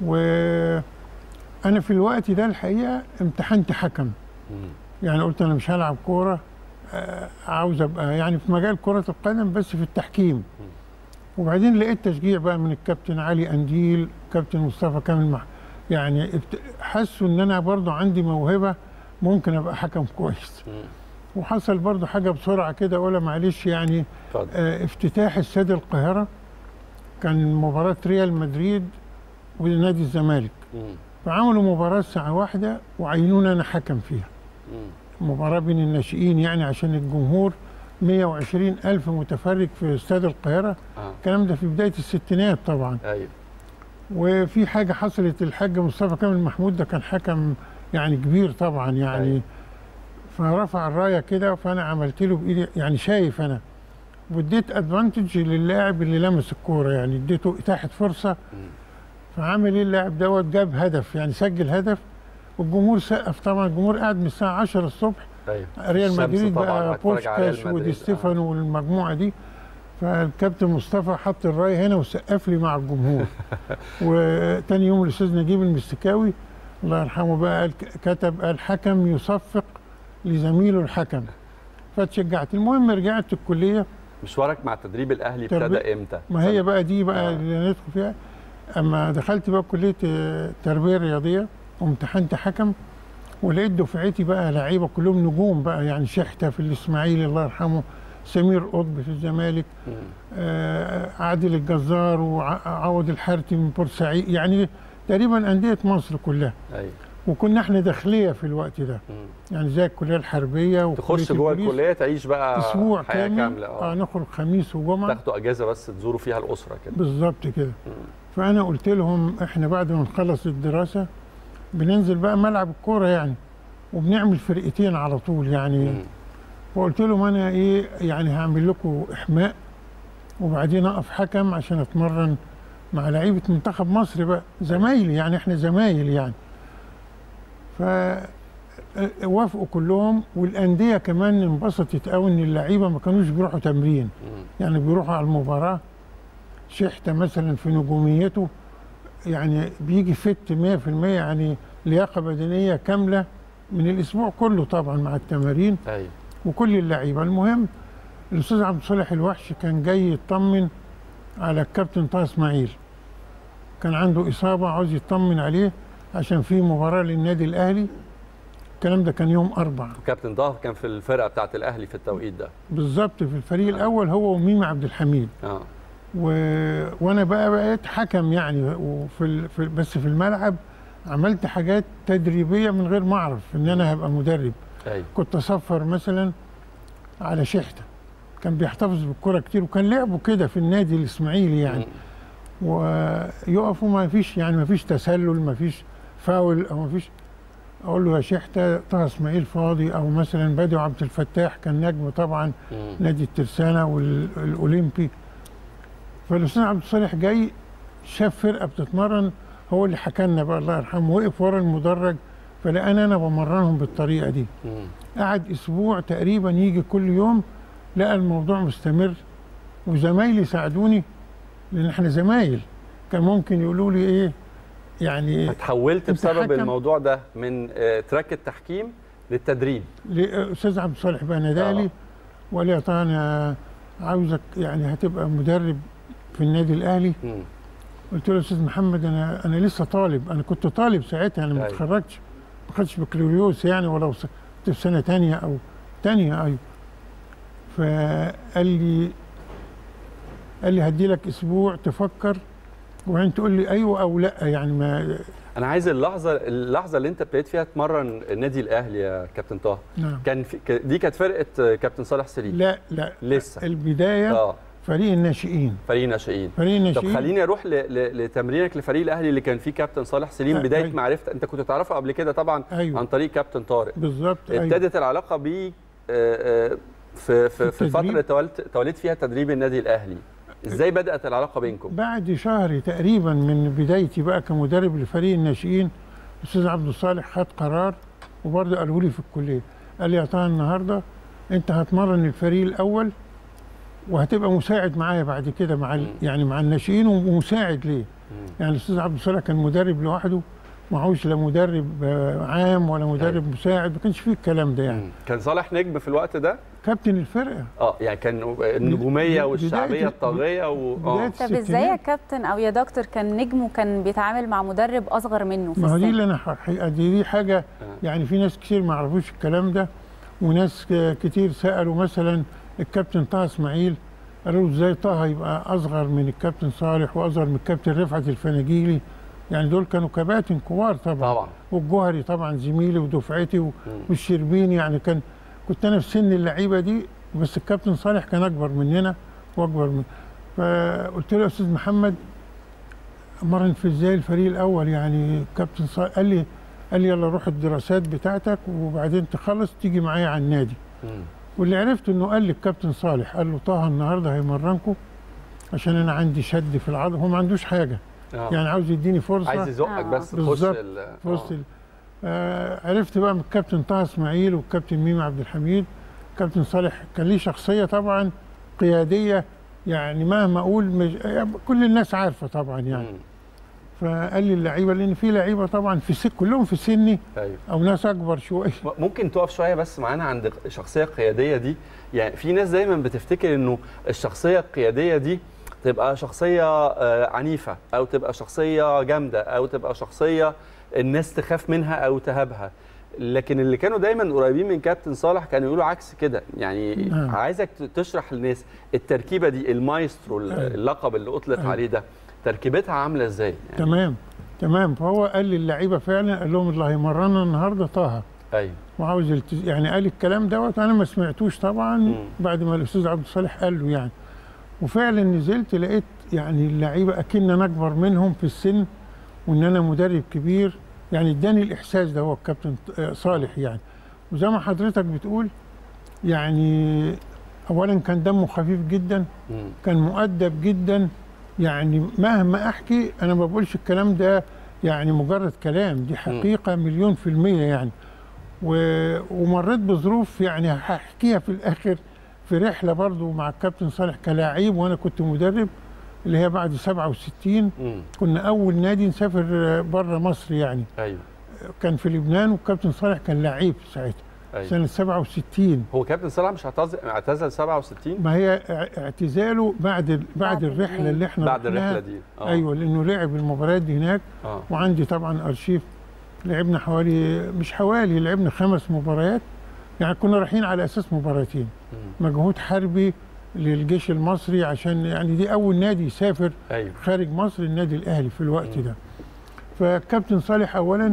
وانا في الوقت ده الحقيقه امتحنت حكم مم. يعني قلت انا مش هلعب كوره آه، عاوز ابقى يعني في مجال كره القدم بس في التحكيم وبعدين لقيت تشجيع بقى من الكابتن علي انديل كابتن مصطفى كامل مح يعني ابت- حسوا ان انا برضو عندي موهبه ممكن ابقى حكم كويس مم. وحصل برضو حاجه بسرعه كده اقولها معلش يعني اتفضل آه، افتتاح استاد القاهره كان مباراه ريال مدريد ونادي الزمالك مم. فعملوا مباراة الساعة واحدة وعينونا أنا حكم فيها مم. مباراة بين الناشئين يعني عشان الجمهور 120 ألف متفرج في استاد القاهرة اه الكلام ده في بداية الستينات طبعا ايوه وفي حاجة حصلت الحاج مصطفى كامل محمود ده كان حكم يعني كبير طبعا يعني أيوة. فرفع الراية كده فأنا عملت له بإيدي يعني شايف أنا واديت ادفانتج للاعب اللي لمس الكوره يعني اديته اتاحه فرصه فعمل ايه اللاعب دوت جاب هدف يعني سجل هدف والجمهور سقف طبعا الجمهور قاعد من الساعه 10 الصبح ايوه ريال الشمس مدريد طبعاً، بقى هتفرج على ريال بوشكاش مدريد. ودي ستيفانو والمجموعه دي فالكابتن مصطفى حط الرايه هنا وسقف لي مع الجمهور وتاني يوم الاستاذ نجيب المستكاوي الله يرحمه بقى قال كتب الحكم يصفق لزميله الحكم فتشجعت المهم رجعت الكليه مشوارك مع التدريب الاهلي تربية- ابتدى امتى؟ ما هي بقى دي بقى آه. اللي ندخل فيها اما دخلت بقى كليه آه، التربيه الرياضيه وامتحنت حكم ولقيت دفعتي بقى لعيبه كلهم نجوم بقى يعني شحته في الاسماعيلي الله يرحمه سمير قطب في الزمالك مم. آه، عادل الجزار وعوض الحارتي من بورسعيد يعني تقريبا انديه مصر كلها ايوه وكنا احنا داخليه في الوقت ده مم. يعني زي الكليه الحربيه وكلية تخش جوه البوليس. الكليه تعيش بقى اسبوع حياه كامل كامله اه اه نخرج خميس وجمعه تاخدوا اجازه بس تزوروا فيها الاسره كده بالظبط كده فانا قلت لهم احنا بعد ما نخلص الدراسه بننزل بقى ملعب الكوره يعني وبنعمل فرقتين على طول يعني مم. وقلت لهم انا ايه يعني هعمل لكم احماء وبعدين اقف حكم عشان اتمرن مع لعيبه منتخب مصر بقى زمايلي يعني احنا زمايل يعني ف وافقوا كلهم والانديه كمان انبسطت قوي ان اللعيبه ما كانوش بيروحوا تمرين مم. يعني بيروحوا على المباراه شحته مثلا في نجوميته يعني بيجي فت 100% يعني لياقه بدنيه كامله من الاسبوع كله طبعا مع التمارين ايوه وكل اللعيبه المهم الاستاذ عبد الصالح الوحش كان جاي يطمن على الكابتن طه اسماعيل كان عنده اصابه عاوز يطمن عليه عشان في مباراه للنادي الاهلي الكلام ده كان يوم اربع كابتن طه كان في الفرقه بتاعه الاهلي في التوقيت ده بالظبط في الفريق الاول هو وميمي عبد الحميد اه و... وانا بقى بقيت حكم يعني وفي ال... في... بس في الملعب عملت حاجات تدريبيه من غير ما اعرف ان انا هبقى مدرب ايوه كنت اصفر مثلا على شحته كان بيحتفظ بالكره كتير وكان لعبه كده في النادي الاسماعيلي يعني مم. ويقفوا ما فيش يعني ما فيش تسلل ما فيش فاول او ما فيش اقول له يا شحته طه اسماعيل فاضي او مثلا بدو عبد الفتاح كان نجم طبعا مم. نادي الترسانه والاولمبي فالاستاذ عبد الصالح جاي شاف فرقه بتتمرن هو اللي حكى لنا بقى الله يرحمه وقف ورا المدرج فلقاني انا بمرنهم بالطريقه دي مم. قعد اسبوع تقريبا يجي كل يوم لقى الموضوع مستمر وزمايلي ساعدوني لان احنا زمايل كان ممكن يقولوا لي ايه يعني اتحولت أنت بسبب حكم. الموضوع ده من آه، تراك التحكيم للتدريب الاستاذ عبد الصالح بقى نادالي آه. وقال لي يا طه انا عاوزك يعني هتبقى مدرب في النادي الاهلي مم. قلت له يا استاذ محمد انا انا لسه طالب انا كنت طالب ساعتها انا ما أيوة. اتخرجتش ما خدتش بكالوريوس يعني ولو س- كنت في سنه تانية او تانية ايوه فقال لي قال لي هدي لك اسبوع تفكر وبعدين تقول لي ايوه او لا يعني ما انا عايز اللحظه اللحظه اللي انت ابتديت فيها تتمرن النادي الاهلي يا كابتن طه نعم كان في ك- دي كانت فرقه آه، كابتن صالح سليم لا لا لسه البدايه اه فريق الناشئين فريق ناشئين فريق طب الناشئين خليني اروح ل... ل... لتمرينك لفريق الاهلي اللي كان فيه كابتن صالح سليم آه، بدايه أيوة. معرفه انت كنت تعرفه قبل كده طبعا أيوة. عن طريق كابتن طارق بالظبط أيوة. ابتدت العلاقه بيه آه، آه، في في, في الفتره التدريب. اللي تولت توليت فيها تدريب النادي الاهلي ازاي بدات العلاقه بينكم بعد شهر تقريبا من بدايتي بقى كمدرب لفريق الناشئين الاستاذ عبد الصالح خد قرار وبرضه قالوا لي في الكليه قال لي يا طه النهارده انت هتمرن الفريق الاول وهتبقى مساعد معايا بعد كده مع ال- مم. يعني مع الناشئين ومساعد ليه مم. يعني الاستاذ عبد الصالح كان مدرب لوحده معهوش لا مدرب آه، عام ولا مدرب مساعد ما كانش فيه الكلام ده يعني مم. كان صالح نجم في الوقت ده كابتن الفرقه اه يعني كان النجوميه بداية- والشعبيه الطاغيه و... بداية اه طب ازاي يا الستينات. كابتن او يا دكتور كان نجم وكان بيتعامل مع مدرب اصغر منه في ما هو دي السن اللي انا حقيقة دي, دي حاجه يعني في ناس كتير ما يعرفوش الكلام ده وناس ك- كتير سالوا مثلا الكابتن طه اسماعيل قالوا له ازاي طه يبقى اصغر من الكابتن صالح واصغر من الكابتن رفعت الفناجيلي يعني دول كانوا كباتن كبار طبعا طبعا والجوهري طبعا زميلي ودفعتي و- والشربيني يعني كان كنت انا في سن اللعيبه دي بس الكابتن صالح كان اكبر مننا واكبر من فقلت له يا استاذ محمد مرن في ازاي الفريق الاول يعني كابتن صالح قال لي قال لي يلا روح الدراسات بتاعتك وبعدين تخلص تيجي معايا على النادي مم. واللي عرفت انه قال للكابتن صالح قال له طه النهارده هيمرنكم عشان انا عندي شد في العضله هو ما عندوش حاجه آه. يعني عاوز يديني فرصه عايز يزقك آه. بس تخش بالظبط. ال- في وسط آه. ال- آه عرفت بقى من الكابتن طه اسماعيل والكابتن ميمي عبد الحميد كابتن صالح كان ليه شخصيه طبعا قياديه يعني مهما اقول مش يعني كل الناس عارفه طبعا يعني مم. فقال لي اللعيبه لان في لعيبه طبعا في سن كلهم في سني ايوه او ناس اكبر شويه ممكن تقف شويه بس معانا عند الشخصيه القياديه دي يعني في ناس دايما بتفتكر انه الشخصيه القياديه دي تبقى شخصيه آه، عنيفه او تبقى شخصيه جامده او تبقى شخصيه الناس تخاف منها او تهابها لكن اللي كانوا دايما قريبين من كابتن صالح كانوا يقولوا عكس كده يعني نعم. عايزك تشرح للناس التركيبه دي المايسترو أيوة. اللقب اللي اطلق أيوة. عليه ده تركيبتها عامله ازاي يعني تمام تمام فهو قال للعيبه فعلا قال لهم اللي هيمرنا النهارده طه ايوه وعاوز التز... يعني قال الكلام دوت انا ما سمعتوش طبعا مم. بعد ما الاستاذ عبد الصالح قال له يعني وفعلا نزلت لقيت يعني اللعيبه اكن انا اكبر منهم في السن وان انا مدرب كبير يعني اداني الاحساس ده هو الكابتن آه، صالح يعني وزي ما حضرتك بتقول يعني اولا كان دمه خفيف جدا مم. كان مؤدب جدا يعني مهما احكي انا ما بقولش الكلام ده يعني مجرد كلام دي حقيقه مليون في الميه يعني و- ومريت بظروف يعني هحكيها في الاخر في رحله برضو مع الكابتن صالح كلاعب وانا كنت مدرب اللي هي بعد 67 مم. كنا اول نادي نسافر بره مصر يعني ايوه كان في لبنان والكابتن صالح كان لعيب ساعتها ايوه سنه 67 هو كابتن صلاح مش اعتزل اعتزل 67 ما هي ا- اعتزاله بعد بعد بعد الرحله الليل. اللي احنا بعد رحناها. الرحله دي اه ايوه لانه لعب المباريات دي هناك اه وعندي طبعا ارشيف لعبنا حوالي مش حوالي لعبنا خمس مباريات يعني كنا رايحين على اساس مباراتين مم. مجهود حربي للجيش المصري عشان يعني دي اول نادي يسافر ايوه خارج مصر النادي الاهلي في الوقت مم. ده فكابتن صالح اولا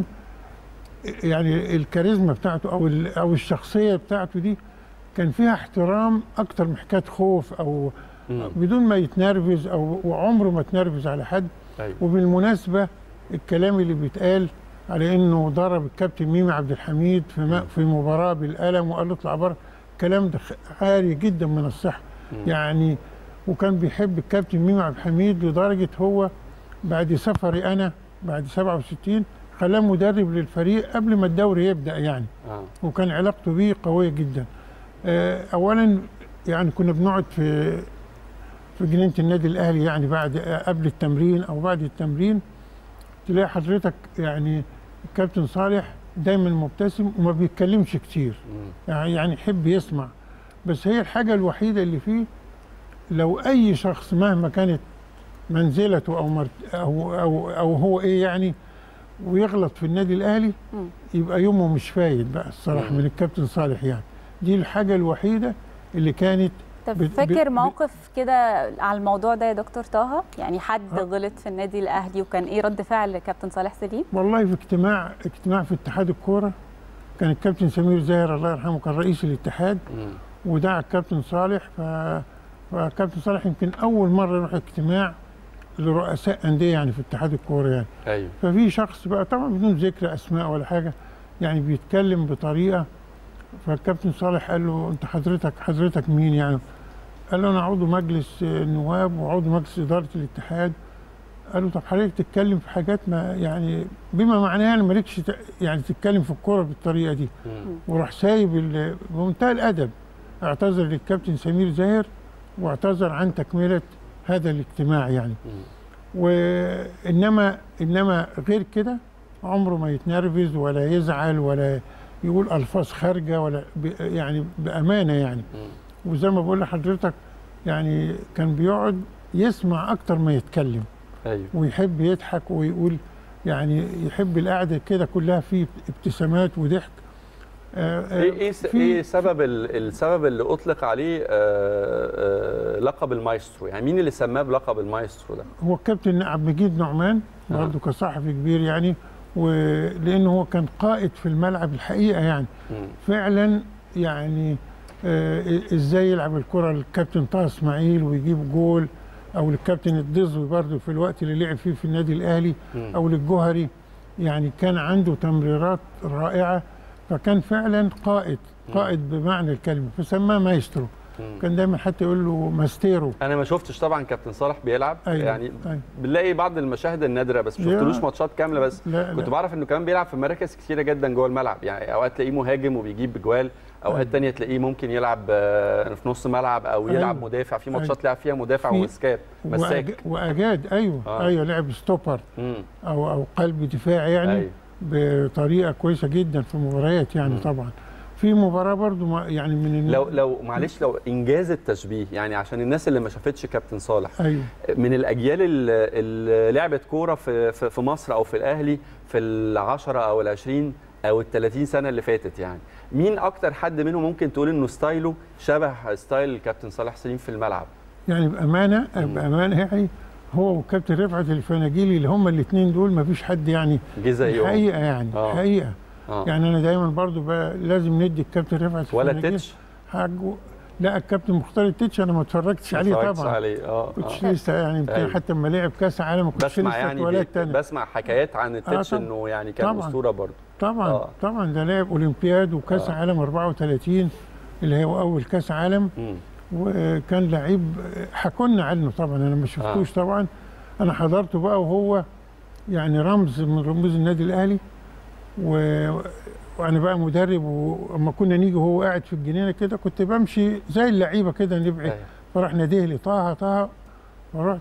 يعني الكاريزما بتاعته او ال- او الشخصيه بتاعته دي كان فيها احترام اكتر من حكايه خوف او مم. بدون ما يتنرفز او وعمره ما تنرفز على حد ايوه وبالمناسبه الكلام اللي بيتقال على انه ضرب الكابتن ميمي عبد الحميد في م- في مباراه بالقلم وقال له اطلع بره الكلام ده خ- عالي جدا من الصحه مم. يعني وكان بيحب الكابتن ميمي عبد الحميد لدرجه هو بعد سفري انا بعد 67 خلاه مدرب للفريق قبل ما الدوري يبدا يعني اه وكان علاقته بيه قويه جدا آه، اولا يعني كنا بنقعد في في جنينه النادي الاهلي يعني بعد آه، قبل التمرين او بعد التمرين تلاقي حضرتك يعني الكابتن صالح دايما مبتسم وما بيتكلمش كتير مم. يعني يعني يحب يسمع بس هي الحاجه الوحيده اللي فيه لو اي شخص مهما كانت منزلته او مرت او او او هو ايه يعني ويغلط في النادي الاهلي مم. يبقى يومه مش فايد بقى الصراحه مم. من الكابتن صالح يعني دي الحاجه الوحيده اللي كانت طب بت- فاكر بت- موقف كده على الموضوع ده يا دكتور طه يعني حد ها؟ غلط في النادي الاهلي وكان ايه رد فعل كابتن صالح سليم والله في اجتماع اجتماع في اتحاد الكوره كان الكابتن سمير زاهر الله يرحمه كان رئيس الاتحاد مم. ودعا الكابتن صالح ف... فكابتن صالح يمكن اول مره يروح اجتماع لرؤساء انديه يعني في اتحاد الكوره يعني ايوه ففي شخص بقى طبعا بدون ذكر اسماء ولا حاجه يعني بيتكلم بطريقه فالكابتن صالح قال له انت حضرتك حضرتك مين يعني قال له انا عضو مجلس النواب وعضو مجلس اداره الاتحاد قال له طب حضرتك تتكلم في حاجات ما يعني بما معناه يعني مالكش ت- يعني تتكلم في الكوره بالطريقه دي مم. وراح سايب ال- بمنتهى الادب اعتذر للكابتن سمير زاهر واعتذر عن تكمله هذا الاجتماع يعني مم. وانما انما غير كده عمره ما يتنرفز ولا يزعل ولا يقول الفاظ خارجه ولا ب يعني بامانه يعني مم. وزي ما بقول لحضرتك يعني كان بيقعد يسمع اكتر ما يتكلم ايوه ويحب يضحك ويقول يعني يحب القعده كده كلها فيه ابتسامات وضحك آه، آه، ايه ايه س- في- ايه سبب ال- السبب اللي اطلق عليه آه، آه، لقب المايسترو يعني مين اللي سماه بلقب المايسترو ده هو الكابتن عبد المجيد نعمان آه. برضه كصحفي كبير يعني ولانه هو كان قائد في الملعب الحقيقه يعني مم. فعلا يعني آه ازاي يلعب الكره الكابتن طه اسماعيل ويجيب جول او للكابتن الدزوي برضه في الوقت اللي لعب فيه في النادي الاهلي مم. او للجوهري يعني كان عنده تمريرات رائعه فكان فعلا قائد قائد بمعنى الكلمه فسماه مايسترو مم. كان دايما حتى يقول له ماستيرو انا ما شفتش طبعا كابتن صالح بيلعب أيوة، يعني أيوة. بنلاقي بعض المشاهد النادره بس ما يا. شفتلوش ماتشات كامله بس لا كنت لا بعرف انه كمان بيلعب في مراكز كتيره جدا جوه الملعب يعني اوقات تلاقيه مهاجم وبيجيب جوال اوقات أيوة. تانية تلاقيه ممكن يلعب آه، في نص ملعب او يلعب أيوة. مدافع في ماتشات أيوة. لعب فيها مدافع في- ومسكات مساك وأج- واجاد ايوه آه. ايوه لعب ستوبر مم. او او قلب دفاعي يعني أيوة. بطريقه كويسه جدا في مباريات يعني مم. طبعا في مباراه برضو ما- يعني من الن- لو لو معلش لو انجاز التشبيه يعني عشان الناس اللي ما شافتش كابتن صالح ايوه من الاجيال اللي- اللي لعبت كوره في في في مصر او في الاهلي في العشرة او العشرين او ال 30 سنه اللي فاتت يعني مين اكتر حد منهم ممكن تقول انه ستايله شبه ستايل الكابتن صالح سليم في الملعب يعني بامانه مم. بامانه يعني هو وكابتن رفعت الفناجيلي اللي هم الاثنين دول ما فيش حد يعني جه زيهم حقيقه يعني آه. حقيقه آه. يعني انا دايما برضو بقى لازم ندي الكابتن رفعت ولا الفناجيلي تتش حقه لا الكابتن مختار التتش انا ما اتفرجتش ما عليه اتفرجتش طبعا عليه اه كنتش آه. لسه يعني يمكن أيوة. حتى لما لعب كاس عالم ما كنتش بسمع لسه يعني اتولدت بي... انا بسمع حكايات عن التتش طبعاً. انه يعني كان طبعاً. اسطوره برضه طبعا آه. طبعا ده لعب اولمبياد وكاس آه. عالم 34 اللي هو اول كاس عالم مم. وكان لعيب حكوا لنا عنه طبعا انا ما شفتوش آه. طبعا انا حضرته بقى وهو يعني رمز من رموز النادي الاهلي و... وانا بقى مدرب واما كنا نيجي وهو قاعد في الجنينه كده كنت بمشي زي اللعيبه كده نبعد أيوة. فراح ناديه لي طه طه فرحت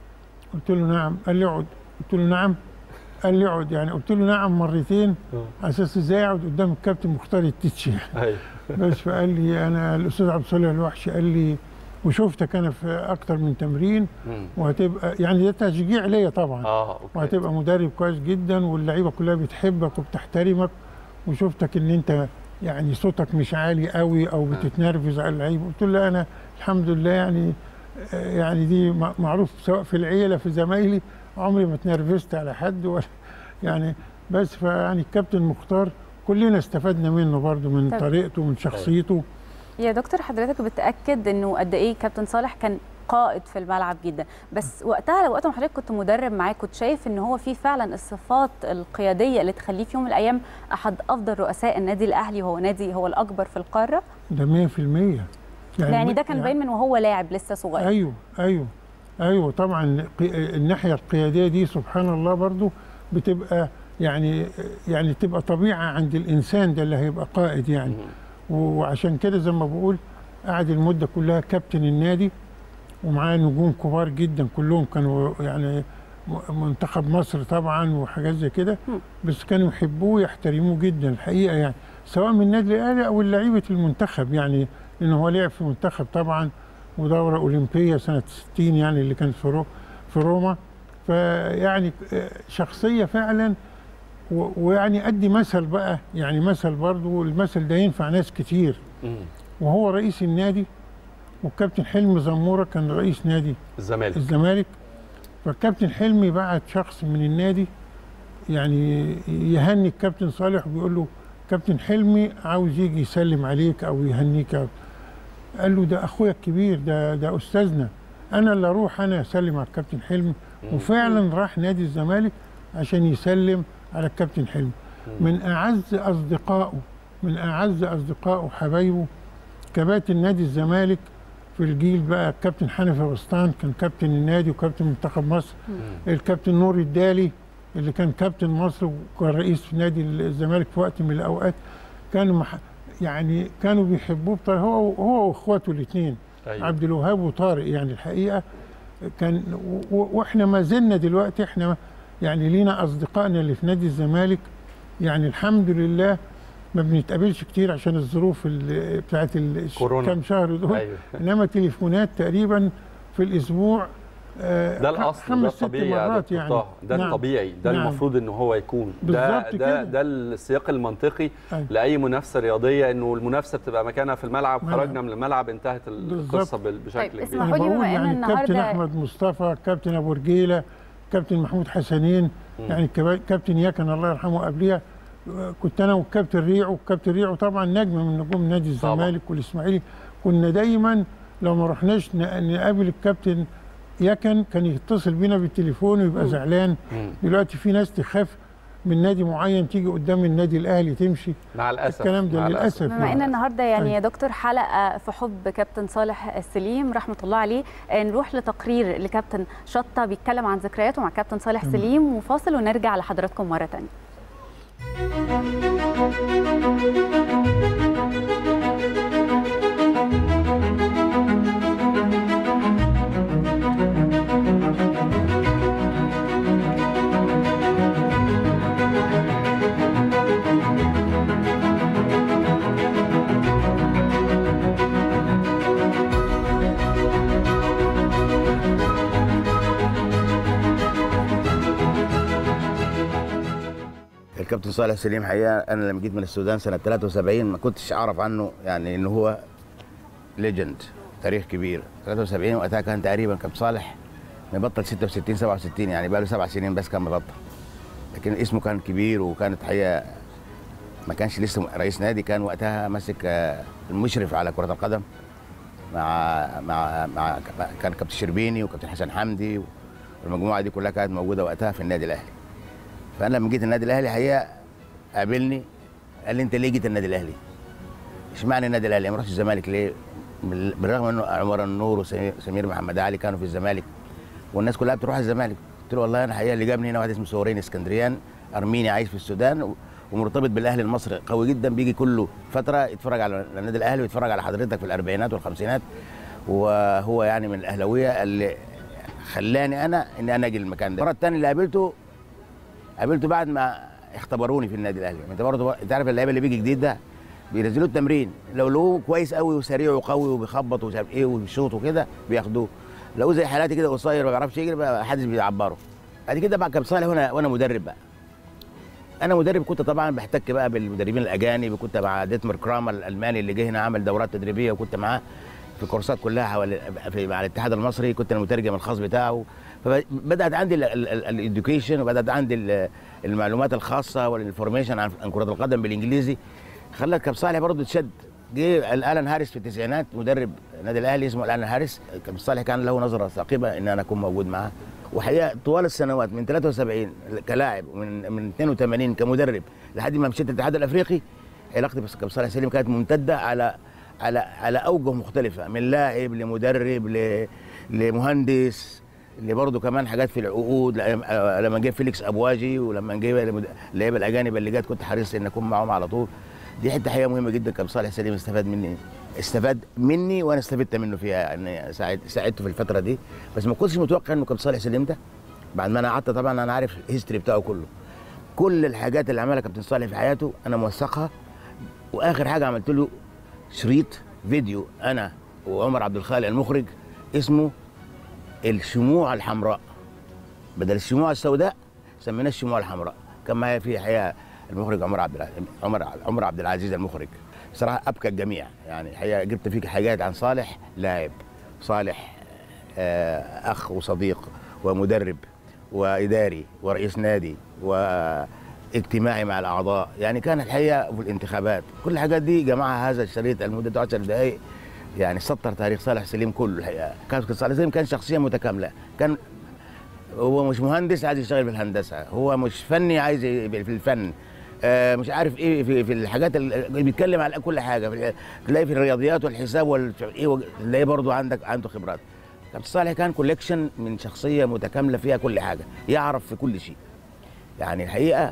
قلت له نعم قال لي اقعد قلت له نعم قال لي اقعد يعني قلت له نعم مرتين آه. على اساس ازاي اقعد قدام الكابتن مختار التتشي ايوه بس فقال لي انا الاستاذ عبد الصالح الوحشي قال لي وشفتك انا في اكتر من تمرين مم. وهتبقى يعني ده تشجيع ليا طبعا اه اوكي وهتبقى مدرب كويس جدا واللعيبه كلها بتحبك وبتحترمك وشفتك ان انت يعني صوتك مش عالي قوي او بتتنرفز على اللعيبه قلت له لا انا الحمد لله يعني آه، يعني دي م- معروف سواء في العيله في زمايلي عمري ما اتنرفزت على حد ولا يعني بس فيعني الكابتن مختار كلنا استفدنا منه برضو من طب. طريقته ومن شخصيته يا دكتور حضرتك بتاكد انه قد ايه كابتن صالح كان قائد في الملعب جدا بس وقتها وقت ما حضرتك كنت مدرب معاه كنت شايف ان هو في فعلا الصفات القياديه اللي تخليه في يوم من الايام احد افضل رؤساء النادي الاهلي وهو نادي هو الاكبر في القاره ده 100% يعني, يعني ده كان باين من وهو لاعب لسه صغير ايوه ايوه ايوه طبعا قي- الناحيه القياديه دي سبحان الله برضو بتبقى يعني يعني تبقى طبيعه عند الانسان ده اللي هيبقى قائد يعني مم. وعشان كده زي ما بقول قعد المده كلها كابتن النادي ومعاه نجوم كبار جدا كلهم كانوا يعني م- منتخب مصر طبعا وحاجات زي كده مم. بس كانوا يحبوه ويحترموه جدا الحقيقه يعني سواء من النادي الاهلي او لعيبه المنتخب يعني لان هو لعب في منتخب طبعا ودوره اولمبيه سنه 60 يعني اللي كانت في رو في روما فيعني آه، شخصيه فعلا و- ويعني ادي مثل بقى يعني مثل برضه المثل ده ينفع ناس كتير مم. وهو رئيس النادي والكابتن حلمي زموره كان رئيس نادي الزمالك الزمالك فالكابتن حلمي بعت شخص من النادي يعني يهني الكابتن صالح وبيقول له كابتن حلمي عاوز يجي يسلم عليك او يهنيك قال له ده اخويا الكبير ده ده استاذنا انا اللي اروح انا اسلم على الكابتن حلمي مم. وفعلا راح نادي الزمالك عشان يسلم على الكابتن حلمي مم. من اعز اصدقائه من اعز اصدقائه وحبايبه كباتن نادي الزمالك في الجيل بقى الكابتن حنفي غسطان كان كابتن النادي وكابتن منتخب مصر مم. الكابتن نور الدالي اللي كان كابتن مصر وكان رئيس في نادي الزمالك في وقت من الاوقات كانوا مح... يعني كانوا بيحبوه بطريقه هو هو واخواته الاثنين أيوة. عبد الوهاب وطارق يعني الحقيقه كان و- و- واحنا ما زلنا دلوقتي احنا يعني لينا اصدقائنا اللي في نادي الزمالك يعني الحمد لله ما بنتقابلش كتير عشان الظروف ال- بتاعت ال- كورونا. كام شهر دول ايوه انما تليفونات تقريبا في الاسبوع آه، ده خ- الاصل ده خمس ست الطبيعي يا مرات دكتور يعني طه ده نعم. الطبيعي ده نعم. المفروض ان هو يكون ده بالظبط ده كده. ده السياق المنطقي أيوة. لاي منافسه رياضيه انه المنافسه بتبقى مكانها في الملعب ملعب. خرجنا من الملعب انتهت القصه بالظبط. بال- بشكل طيب، كبير اسمح انا لي بقول بما إن يعني الكابتن النهاردة- احمد مصطفى الكابتن ابو رجيله كابتن محمود حسنين مم. يعني كبا- كابتن يكن الله يرحمه قبليها آه، كنت انا والكابتن ريعو والكابتن ريعو طبعا نجم من نجوم نادي طبعاً. الزمالك والاسماعيلي كنا دايما لو ما رحناش ن- نقابل الكابتن يكن كان يتصل بينا بالتليفون ويبقى مم. زعلان مم. دلوقتي في ناس تخاف من نادي معين تيجي قدام النادي الاهلي تمشي مع الاسف الكلام ده مع للاسف بما يعني. ان النهارده يعني أيوة. يا دكتور حلقه في حب كابتن صالح السليم رحمه الله عليه آه، نروح لتقرير لكابتن شطه بيتكلم عن ذكرياته مع كابتن صالح تمام. سليم وفاصل ونرجع لحضراتكم مره ثانيه الكابتن صالح سليم حقيقه انا لما جيت من السودان سنه 73 ما كنتش اعرف عنه يعني ان هو ليجند تاريخ كبير 73 وقتها كان تقريبا كابتن صالح مبطل 66 67 يعني بقى له سبع سنين بس كان مبطل لكن اسمه كان كبير وكانت حقيقه ما كانش لسه رئيس نادي كان وقتها ماسك آه، المشرف على كره القدم مع مع مع كان كابتن شربيني وكابتن حسن حمدي والمجموعه دي كلها كانت موجوده وقتها في النادي الاهلي فانا لما جيت النادي الاهلي حقيقه قابلني قال لي انت ليه جيت النادي الاهلي؟ اشمعنى النادي الاهلي؟ ما رحتش الزمالك ليه؟ بال- بالرغم انه عمر النور وسمير محمد علي كانوا في الزمالك والناس كلها بتروح الزمالك قلت له والله انا الحقيقه اللي جابني هنا واحد اسمه سورين اسكندريان ارميني عايش في السودان و- ومرتبط بالاهلي المصري قوي جدا بيجي كله فتره يتفرج على النادي الاهلي ويتفرج على حضرتك في الاربعينات والخمسينات وهو يعني من الاهلاويه اللي خلاني انا ان انا اجي المكان ده المره الثانيه اللي قابلته قابلته بعد ما اختبروني في النادي الاهلي انت برضه انت عارف اللعيبه اللي بيجي جديد ده بينزلوه التمرين لو لقوه كويس قوي وسريع وقوي وبيخبط ومش عارف ايه وبيشوط وكده بياخدوه لو زي حالاتي كده قصير ما بيعرفش يجري بقى محدش بيعبره بعد كده بقى كابتن صالح وانا وانا مدرب بقى انا مدرب كنت طبعا بحتك بقى بالمدربين الاجانب كنت مع ديتمر كرامر الالماني اللي جه هنا عمل دورات تدريبيه وكنت معاه في كورسات كلها حوالي في مع الاتحاد المصري كنت المترجم الخاص بتاعه فبدات عندي الاديوكيشن وبدات عندي ال- المعلومات الخاصه والانفورميشن عن عن كره القدم بالانجليزي خلت كابتن صالح برضه تشد جه الالان هاريس في التسعينات مدرب النادي الاهلي اسمه الالان هاريس كابتن صالح كان له نظره ثاقبه ان انا اكون موجود معاه وحقيقه طوال السنوات من 73 كلاعب ومن من 82 كمدرب لحد ما مشيت الاتحاد الافريقي علاقتي بكابتن صالح سليم كانت ممتده على على على اوجه مختلفه من لاعب لمدرب ل- لمهندس اللي برضه كمان حاجات في العقود لما لما جه فيليكس ابواجي ولما جه اللعيبه الاجانب اللي جت كنت حريص ان اكون معاهم على طول دي حته حقيقه مهمه جدا كابتن صالح سليم استفاد مني استفاد مني وانا استفدت منه فيها يعني ساعد ساعدته في الفتره دي بس ما كنتش متوقع انه كابتن صالح سليم ده بعد ما انا قعدت طبعا انا عارف الهيستوري بتاعه كله كل الحاجات اللي عملها كابتن صالح في حياته انا موثقها واخر حاجه عملت له شريط فيديو انا وعمر عبد الخالق المخرج اسمه الشموع الحمراء بدل الشموع السوداء سميناه الشموع الحمراء كان معايا فيه حقيقه المخرج عمر عبد الع- عمر عمر عبد العزيز المخرج صراحه ابكى الجميع يعني الحقيقه جبت فيك حاجات عن صالح لاعب صالح آه، اخ وصديق ومدرب واداري ورئيس نادي واجتماعي مع الاعضاء يعني كان الحقيقه في الانتخابات كل الحاجات دي جمعها هذا الشريط لمده 10 دقائق يعني سطر تاريخ صالح سليم كله الحقيقه كان صالح سليم كان شخصيه متكامله كان هو مش مهندس عايز يشتغل في الهندسه هو مش فني عايز ي- في الفن آه، مش عارف ايه في, في الحاجات اللي بيتكلم على كل حاجه في- تلاقي في الرياضيات والحساب وال ايه تلاقي برضه عندك عنده خبرات كابتن صالح كان كوليكشن من شخصيه متكامله فيها كل حاجه يعرف في كل شيء يعني الحقيقه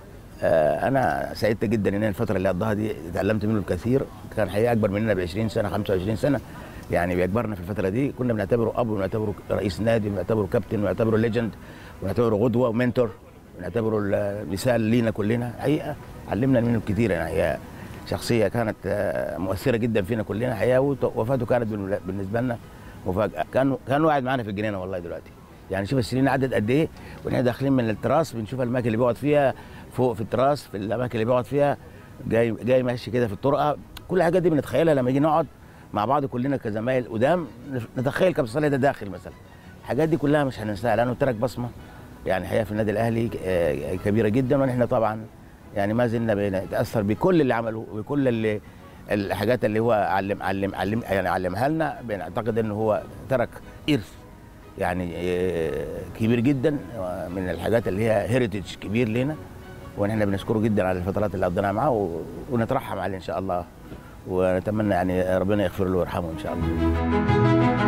آه، انا سعدت جدا ان أنا الفتره اللي قضاها دي اتعلمت منه الكثير كان حقيقه اكبر مننا ب 20 سنه 25 سنه يعني بيكبرنا في الفتره دي كنا بنعتبره اب ونعتبره رئيس نادي ونعتبره كابتن ونعتبره ليجند ونعتبره قدوه ومنتور ونعتبره المثال لينا كلنا حقيقه علمنا منه كثير يعني هي شخصيه كانت آه، مؤثره جدا فينا كلنا حقيقه وت- وفاته كانت بالن- بالنسبه لنا مفاجاه كان كان قاعد معانا في الجنينه والله دلوقتي يعني شوف السنين عدت قد ايه واحنا داخلين من التراس بنشوف الاماكن اللي بيقعد فيها فوق في التراس في الاماكن اللي بيقعد فيها جاي جاي ماشي كده في الطرقه كل الحاجات دي بنتخيلها لما نيجي نقعد مع بعض كلنا كزمايل قدام نتخيل كابتن صالح ده داخل مثلا الحاجات دي كلها مش هننساها لانه ترك بصمه يعني حقيقه في النادي الاهلي آه، كبيره جدا ونحن طبعا يعني ما زلنا بنتاثر بكل اللي عمله وبكل اللي الحاجات اللي هو علم علم علم يعني علمها لنا بنعتقد انه هو ترك ارث يعني آه، كبير جدا آه، من الحاجات اللي هي هيريتج كبير لنا ونحن بنشكره جدا على الفترات اللي قضيناها معه و- ونترحم عليه ان شاء الله ونتمنى يعني ربنا يغفر له ويرحمه ان شاء الله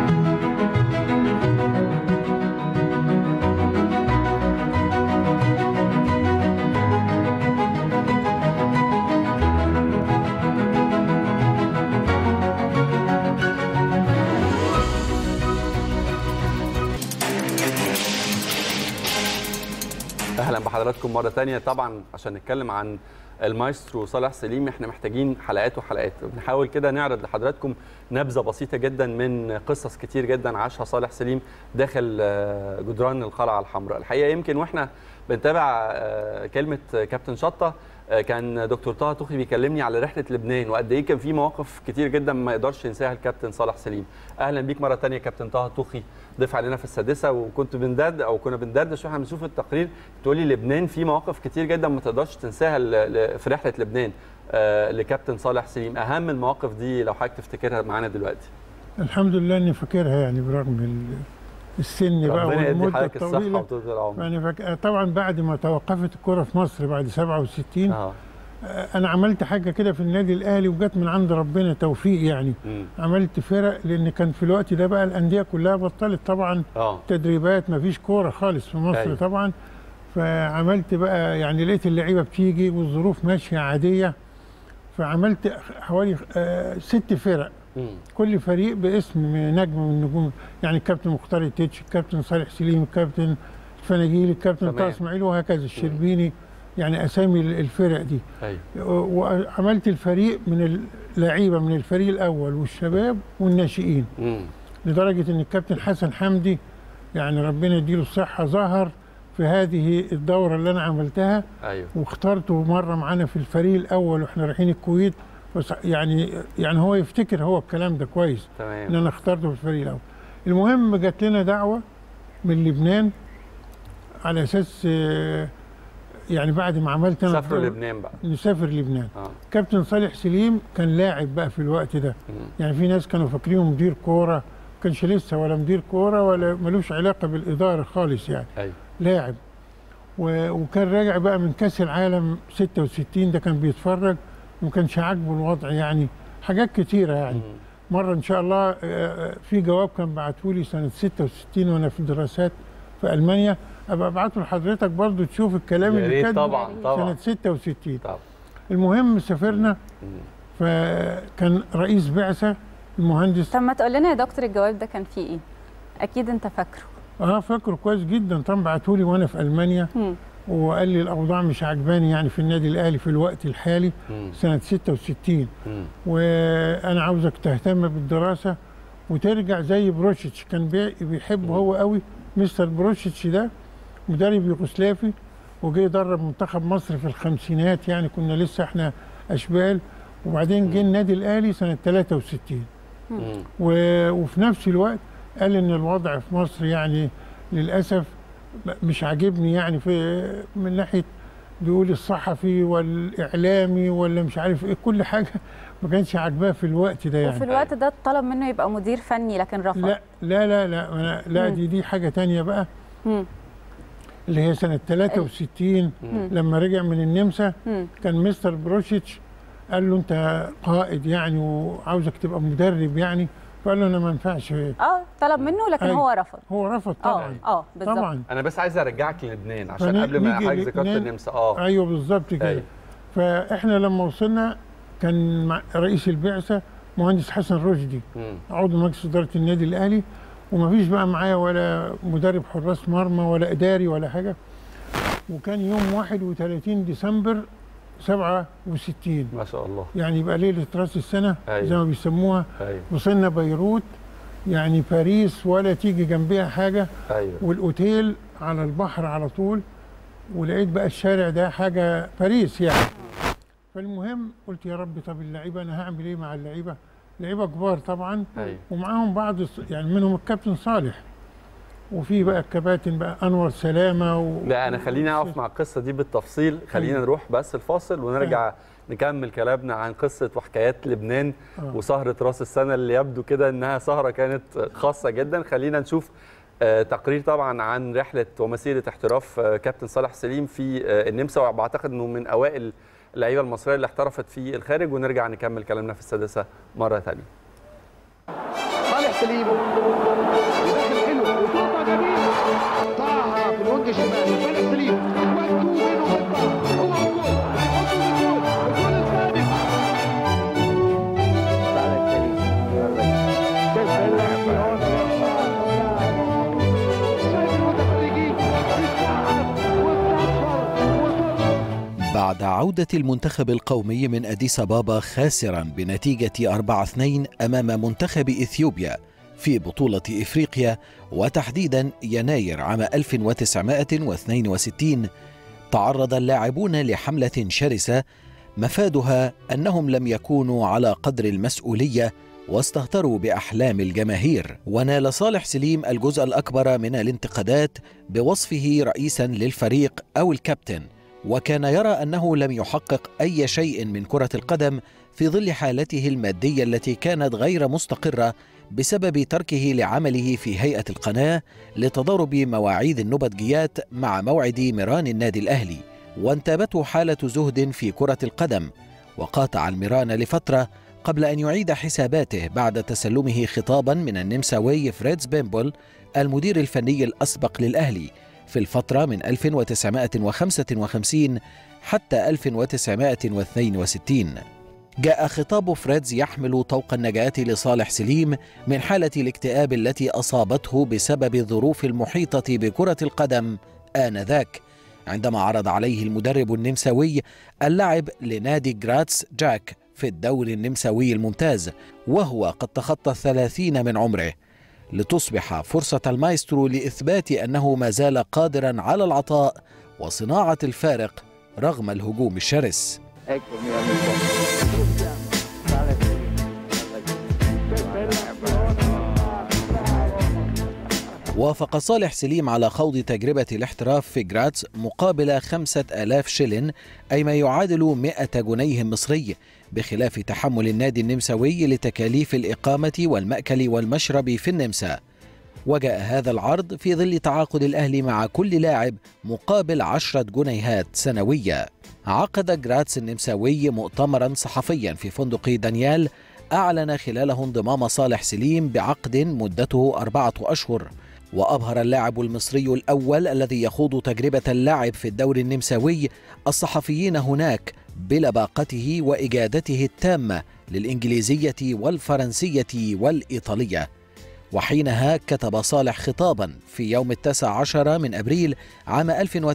اهلا بحضراتكم مره تانية طبعا عشان نتكلم عن المايسترو صالح سليم احنا محتاجين حلقات وحلقات بنحاول كده نعرض لحضراتكم نبذه بسيطه جدا من قصص كتير جدا عاشها صالح سليم داخل آه، جدران القلعه الحمراء الحقيقه يمكن واحنا بنتابع آه، كلمه كابتن شطه آه، كان دكتور طه توخي بيكلمني على رحله لبنان وقد ايه كان في مواقف كتير جدا ما يقدرش ينساها الكابتن صالح سليم اهلا بيك مره تانية كابتن طه توخي ضيف علينا في السادسه وكنت بندرد او كنا بندردش واحنا بنشوف التقرير تقولي لبنان في مواقف كتير جدا ما تقدرش تنساها ل- ل- في رحله لبنان آه، لكابتن صالح سليم اهم المواقف دي لو حضرتك تفتكرها معانا دلوقتي الحمد لله اني فاكرها يعني برغم ال- السن بقى ربنا يدي والمده حضرتك الصحه الطويله وطول العمر يعني فك... طبعا بعد ما توقفت الكره في مصر بعد 67 اه انا عملت حاجه كده في النادي الاهلي وجت من عند ربنا توفيق يعني مم. عملت فرق لان كان في الوقت ده بقى الانديه كلها بطلت طبعا اه تدريبات ما فيش كوره خالص في مصر أيوة. طبعا فعملت بقى يعني لقيت اللعيبه بتيجي والظروف ماشيه عاديه فعملت حوالي آه، ست فرق مم. كل فريق باسم نجم من النجوم يعني الكابتن مختار التتش الكابتن صالح سليم الكابتن الفناجيلي الكابتن تمام. طه اسماعيل وهكذا الشربيني يعني اسامي الفرق دي ايوه وعملت الفريق من اللعيبه من الفريق الاول والشباب والناشئين مم. لدرجه ان الكابتن حسن حمدي يعني ربنا يديله الصحه ظهر في هذه الدوره اللي انا عملتها ايوه واخترته مره معانا في الفريق الاول واحنا رايحين الكويت بس يعني يعني هو يفتكر هو الكلام ده كويس ان تمام انا اخترته في الفريق الاول المهم جات لنا دعوه من لبنان على اساس آه، يعني بعد ما عملت انا سافروا الدورة- لبنان بقى نسافر لبنان اه كابتن صالح سليم كان لاعب بقى في الوقت ده مم. يعني في ناس كانوا فاكرينه مدير كوره ما كانش لسه ولا مدير كوره ولا ملوش علاقه بالاداره خالص يعني ايوه لاعب و- وكان راجع بقى من كاس العالم 66 ده كان بيتفرج وما كانش عاجبه الوضع يعني حاجات كتيره يعني مم. مره ان شاء الله آه، آه، في جواب كان بعته لي سنه 66 وانا في دراسات في المانيا ابقى ابعته لحضرتك برضو تشوف الكلام يا اللي ريت كاتبه طبعا طبعا سنه 66 طبعا المهم سافرنا مم. فكان رئيس بعثه المهندس طب ما تقول لنا يا دكتور الجواب ده كان فيه ايه اكيد انت فاكره اه فاكره كويس جدا طبعا بعته لي وانا في المانيا مم. وقال لي الاوضاع مش عجباني يعني في النادي الاهلي في الوقت الحالي مم. سنه 66 مم. وانا عاوزك تهتم بالدراسه وترجع زي بروشيتش كان بي- بيحبه هو قوي مستر بروشيتش ده مدرب يوغوسلافي وجه يدرب منتخب مصر في الخمسينات يعني كنا لسه احنا اشبال وبعدين جه النادي الاهلي سنه 63 مم. و- وفي نفس الوقت قال ان الوضع في مصر يعني للاسف مش عاجبني يعني في من ناحيه بيقول الصحفي والاعلامي ولا مش عارف ايه كل حاجه ما كانش عاجباه في الوقت ده يعني وفي الوقت ده طلب منه يبقى مدير فني لكن رفض لا لا لا لا أنا لا مم. دي دي حاجه تانية بقى مم. اللي هي سنه 63 مم. لما رجع من النمسا مم. كان مستر بروشيتش قال له انت قائد يعني وعاوزك تبقى مدرب يعني فقال له انا ما ينفعش اه طلب منه لكن أيوة. هو رفض هو رفض اه طبعا اه بالظبط طبعا انا بس عايز ارجعك للبنان عشان فني- قبل ما نيجي حضرتك ذكرت لبنان. النمسا اه ايوه بالظبط كده أيوة. فاحنا لما وصلنا كان مع رئيس البعثه مهندس حسن رشدي مم. عضو مجلس اداره النادي الاهلي ومفيش بقى معايا ولا مدرب حراس مرمى ولا اداري ولا حاجه وكان يوم 31 ديسمبر 67 ما شاء الله يعني يبقى ليله راس السنه أيوة. زي ما بيسموها ايوه وصلنا بيروت يعني باريس ولا تيجي جنبها حاجه ايوه والاوتيل على البحر على طول ولقيت بقى الشارع ده حاجه باريس يعني فالمهم قلت يا رب طب اللعيبه انا هعمل ايه مع اللعيبه؟ لعيبه كبار طبعا ايوه ومعاهم بعض الص- يعني منهم الكابتن صالح وفي بقى الكباتن بقى انور سلامه و... لا انا خليني اقف مع القصه دي بالتفصيل خلينا أيوة. نروح بس الفاصل ونرجع نكمل كلامنا عن قصه وحكايات لبنان آه. وسهره راس السنه اللي يبدو كده انها سهره كانت خاصه جدا خلينا نشوف آه، تقرير طبعا عن رحله ومسيره احتراف آه، كابتن صالح سليم في آه، النمسا وبعتقد انه من اوائل اللعيبه المصريه اللي احترفت في الخارج ونرجع نكمل كلامنا في السادسه مره ثانيه صالح سليم وداخل حلو وفوضى جميل ضاعها في الوجه الشمال صالح سليم وانتو منه ويطلع هو الجول يحطوا الجول الجول الثاني شايف المتفرجين بيتعب وبتصفر وصفر بعد عودة المنتخب القومي من أديس أبابا خاسرا بنتيجة 4-2 أمام منتخب إثيوبيا في بطولة إفريقيا وتحديدا يناير عام 1962 تعرض اللاعبون لحملة شرسة مفادها أنهم لم يكونوا على قدر المسؤولية واستهتروا بأحلام الجماهير ونال صالح سليم الجزء الأكبر من الانتقادات بوصفه رئيسا للفريق أو الكابتن وكان يرى انه لم يحقق اي شيء من كره القدم في ظل حالته الماديه التي كانت غير مستقره بسبب تركه لعمله في هيئه القناه لتضارب مواعيد النبطجيات مع موعد ميران النادي الاهلي وانتابته حاله زهد في كره القدم وقاطع الميران لفتره قبل ان يعيد حساباته بعد تسلمه خطابا من النمساوي فريدز بيمبل المدير الفني الاسبق للاهلي في الفترة من 1955 حتى 1962 جاء خطاب فريدز يحمل طوق النجاة لصالح سليم من حالة الاكتئاب التي أصابته بسبب الظروف المحيطة بكرة القدم آنذاك عندما عرض عليه المدرب النمساوي اللعب لنادي جراتس جاك في الدوري النمساوي الممتاز وهو قد تخطى الثلاثين من عمره لتصبح فرصة المايسترو لإثبات أنه ما زال قادرا على العطاء وصناعة الفارق رغم الهجوم الشرس اكبر من وافق صالح سليم على خوض تجربة الاحتراف في جراتس مقابل خمسة آلاف شلن أي ما يعادل مئة جنيه مصري بخلاف تحمل النادي النمساوي لتكاليف الإقامة والمأكل والمشرب في النمسا وجاء هذا العرض في ظل تعاقد الأهلي مع كل لاعب مقابل عشرة جنيهات سنوية عقد جراتس النمساوي مؤتمرا صحفيا في فندق دانيال أعلن خلاله انضمام صالح سليم بعقد مدته أربعة أشهر وأبهر اللاعب المصري الأول الذي يخوض تجربة اللعب في الدوري النمساوي الصحفيين هناك بلباقته وإجادته التامة للإنجليزية والفرنسية والإيطالية وحينها كتب صالح خطابا في يوم التاسع عشر من أبريل عام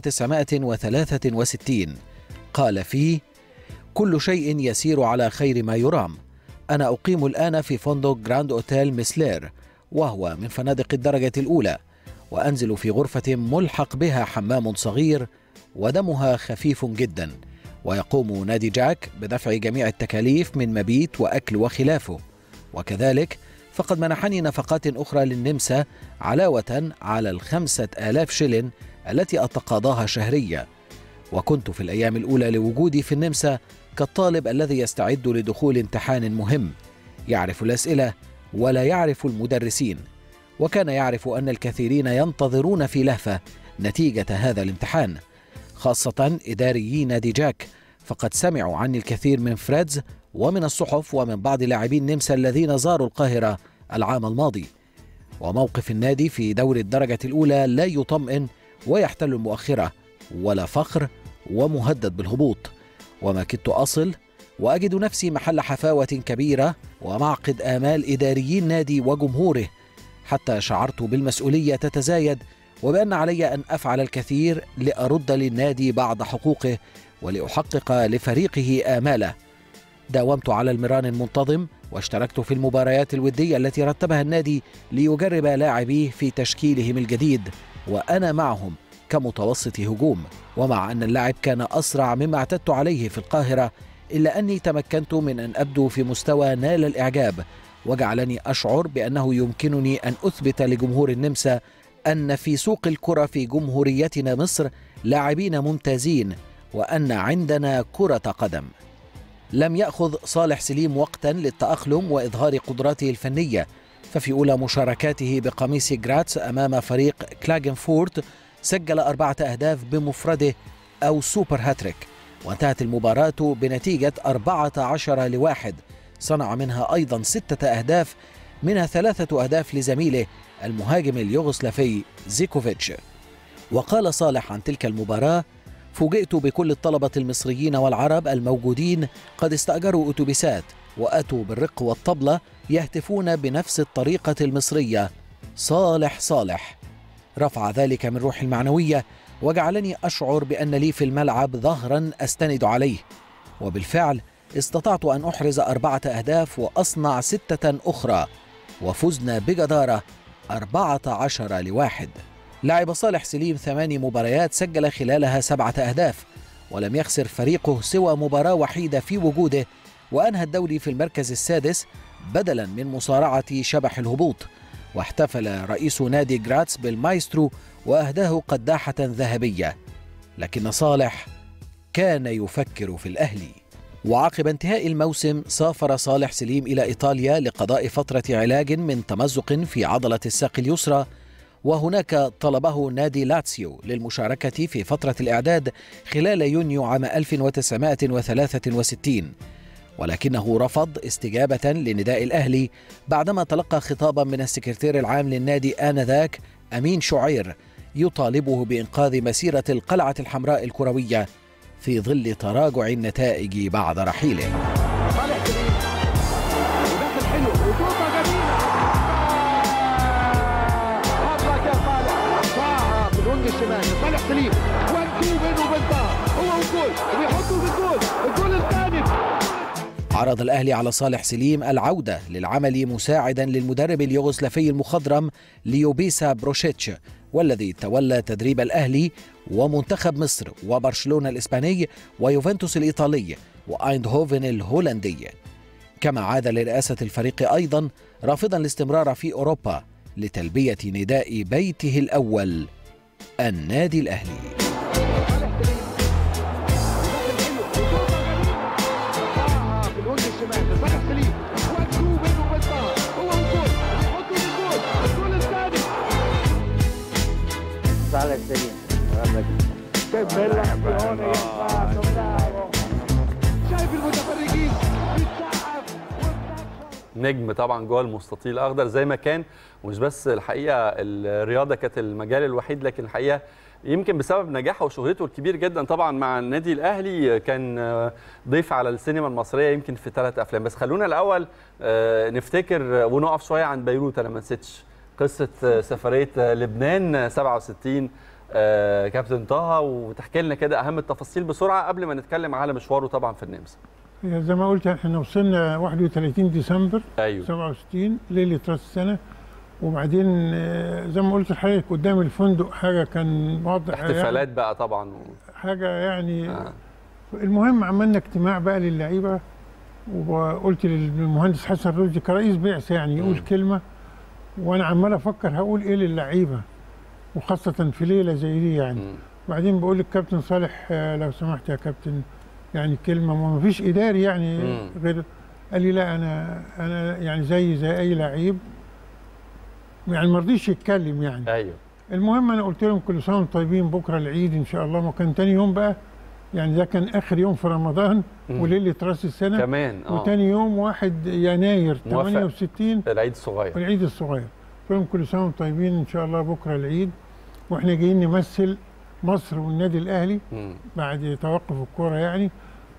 1963 قال فيه كل شيء يسير على خير ما يرام أنا أقيم الآن في فندق جراند أوتيل ميسلير وهو من فنادق الدرجة الأولى وأنزل في غرفة ملحق بها حمام صغير ودمها خفيف جدا ويقوم نادي جاك بدفع جميع التكاليف من مبيت وأكل وخلافه وكذلك فقد منحني نفقات أخرى للنمسا علاوة على الخمسة آلاف شلن التي أتقاضاها شهريا وكنت في الأيام الأولى لوجودي في النمسا كالطالب الذي يستعد لدخول امتحان مهم يعرف الأسئلة ولا يعرف المدرسين وكان يعرف أن الكثيرين ينتظرون في لهفة نتيجة هذا الامتحان خاصة إداريي نادي جاك فقد سمعوا عني الكثير من فريدز ومن الصحف ومن بعض لاعبي النمسا الذين زاروا القاهرة العام الماضي وموقف النادي في دور الدرجة الأولى لا يطمئن ويحتل المؤخرة ولا فخر ومهدد بالهبوط وما كدت أصل وأجد نفسي محل حفاوة كبيرة ومعقد آمال إداريي النادي وجمهوره حتى شعرت بالمسؤولية تتزايد وبأن علي أن أفعل الكثير لأرد للنادي بعض حقوقه ولأحقق لفريقه آماله داومت على المران المنتظم واشتركت في المباريات الودية التي رتبها النادي ليجرب لاعبيه في تشكيلهم الجديد وأنا معهم كمتوسط هجوم ومع أن اللاعب كان أسرع مما اعتدت عليه في القاهرة إلا أني تمكنت من أن أبدو في مستوى نال الإعجاب وجعلني أشعر بأنه يمكنني أن أثبت لجمهور النمسا أن في سوق الكرة في جمهوريتنا مصر لاعبين ممتازين وأن عندنا كرة قدم لم يأخذ صالح سليم وقتا للتأقلم وإظهار قدراته الفنية ففي أولى مشاركاته بقميص جراتس أمام فريق كلاجنفورت سجل أربعة أهداف بمفرده أو سوبر هاتريك وانتهت المباراة بنتيجة 14 لواحد صنع منها أيضا ستة أهداف منها ثلاثة أهداف لزميله المهاجم اليوغوسلافي زيكوفيتش وقال صالح عن تلك المباراة فوجئت بكل الطلبة المصريين والعرب الموجودين قد استأجروا أتوبيسات وأتوا بالرق والطبلة يهتفون بنفس الطريقة المصرية صالح صالح رفع ذلك من روحي المعنوية وجعلني أشعر بأن لي في الملعب ظهرا أستند عليه وبالفعل استطعت أن أحرز أربعة أهداف وأصنع ستة أخرى وفزنا بجدارة أربعة عشر لواحد لعب صالح سليم ثماني مباريات سجل خلالها سبعة أهداف ولم يخسر فريقه سوى مباراة وحيدة في وجوده وأنهى الدوري في المركز السادس بدلا من مصارعة شبح الهبوط واحتفل رئيس نادي جراتس بالمايسترو وأهداه قداحة ذهبية لكن صالح كان يفكر في الأهلي وعقب انتهاء الموسم سافر صالح سليم إلى إيطاليا لقضاء فترة علاج من تمزق في عضلة الساق اليسرى وهناك طلبه نادي لاتسيو للمشاركة في فترة الإعداد خلال يونيو عام 1963 ولكنه رفض استجابة لنداء الأهلي بعدما تلقى خطابا من السكرتير العام للنادي آنذاك أمين شعير يطالبه بإنقاذ مسيرة القلعة الحمراء الكروية في ظل تراجع النتائج بعد رحيله صالح سليم ودخل حلو وشوطه جميله حظك يا صالح ضاع في الوينج الشمال صالح سليم وان تو بينه وبين طه هو والجول ويحطوا في الجول الجول الثاني عرض الأهلي على صالح سليم العودة للعمل مساعدا للمدرب اليوغوسلافي المخضرم ليوبيسا بروشيتش والذي تولى تدريب الأهلي ومنتخب مصر وبرشلونة الإسباني ويوفنتوس الإيطالي وأيندهوفن الهولندي كما عاد لرئاسة الفريق أيضا رافضا الاستمرار في أوروبا لتلبية نداء بيته الأول النادي الأهلي ضاع في الوينج الشمال صالح سليم وان تو بينه وبين طه هو والجول ويحطوا في الجول الجول الثاني صالح سليم شايف المتفرجين بتسقف نجم طبعا جوه المستطيل الاخضر زي ما كان ومش بس الحقيقه الرياضه كانت المجال الوحيد لكن الحقيقه يمكن بسبب نجاحه وشهرته الكبير جدا طبعا مع النادي الاهلي كان ضيف على السينما المصريه يمكن في ثلاث افلام بس خلونا الاول آه، نفتكر ونقف شويه عند بيروت انا ما نسيتش قصه آه، سفريه آه، لبنان 67 آه، كابتن طه وتحكي لنا كده اهم التفاصيل بسرعه قبل ما نتكلم على مشواره طبعا في النمسا هي زي ما قلت احنا وصلنا 31 ديسمبر ايوه 67 ليله راس السنه وبعدين آه، زي ما قلت لحضرتك قدام الفندق حاجه كان وضع احتفالات بقى طبعا و... حاجه يعني آه. المهم عملنا اجتماع بقى للعيبه وقلت للمهندس حسن رشدي كرئيس بعثه يعني يقول مم. كلمه وانا عمال افكر هقول ايه للعيبه وخاصه في ليله زي دي يعني مم. بعدين بقول للكابتن صالح آه، لو سمحت يا كابتن يعني كلمه ما فيش اداري يعني مم. غير قال لي لا انا انا يعني زي زي اي لعيب يعني ما رضيش يتكلم يعني ايوه المهم انا قلت لهم كل سنه وانتم طيبين بكره العيد ان شاء الله وكان تاني يوم بقى يعني ده كان اخر يوم في رمضان مم. وليله راس السنه كمان اه وتاني يوم 1 يناير موافق. 68 العيد الصغير والعيد الصغير قلت لهم كل سنه وانتم طيبين ان شاء الله بكره العيد واحنا جايين نمثل مصر والنادي الاهلي مم. بعد توقف الكوره يعني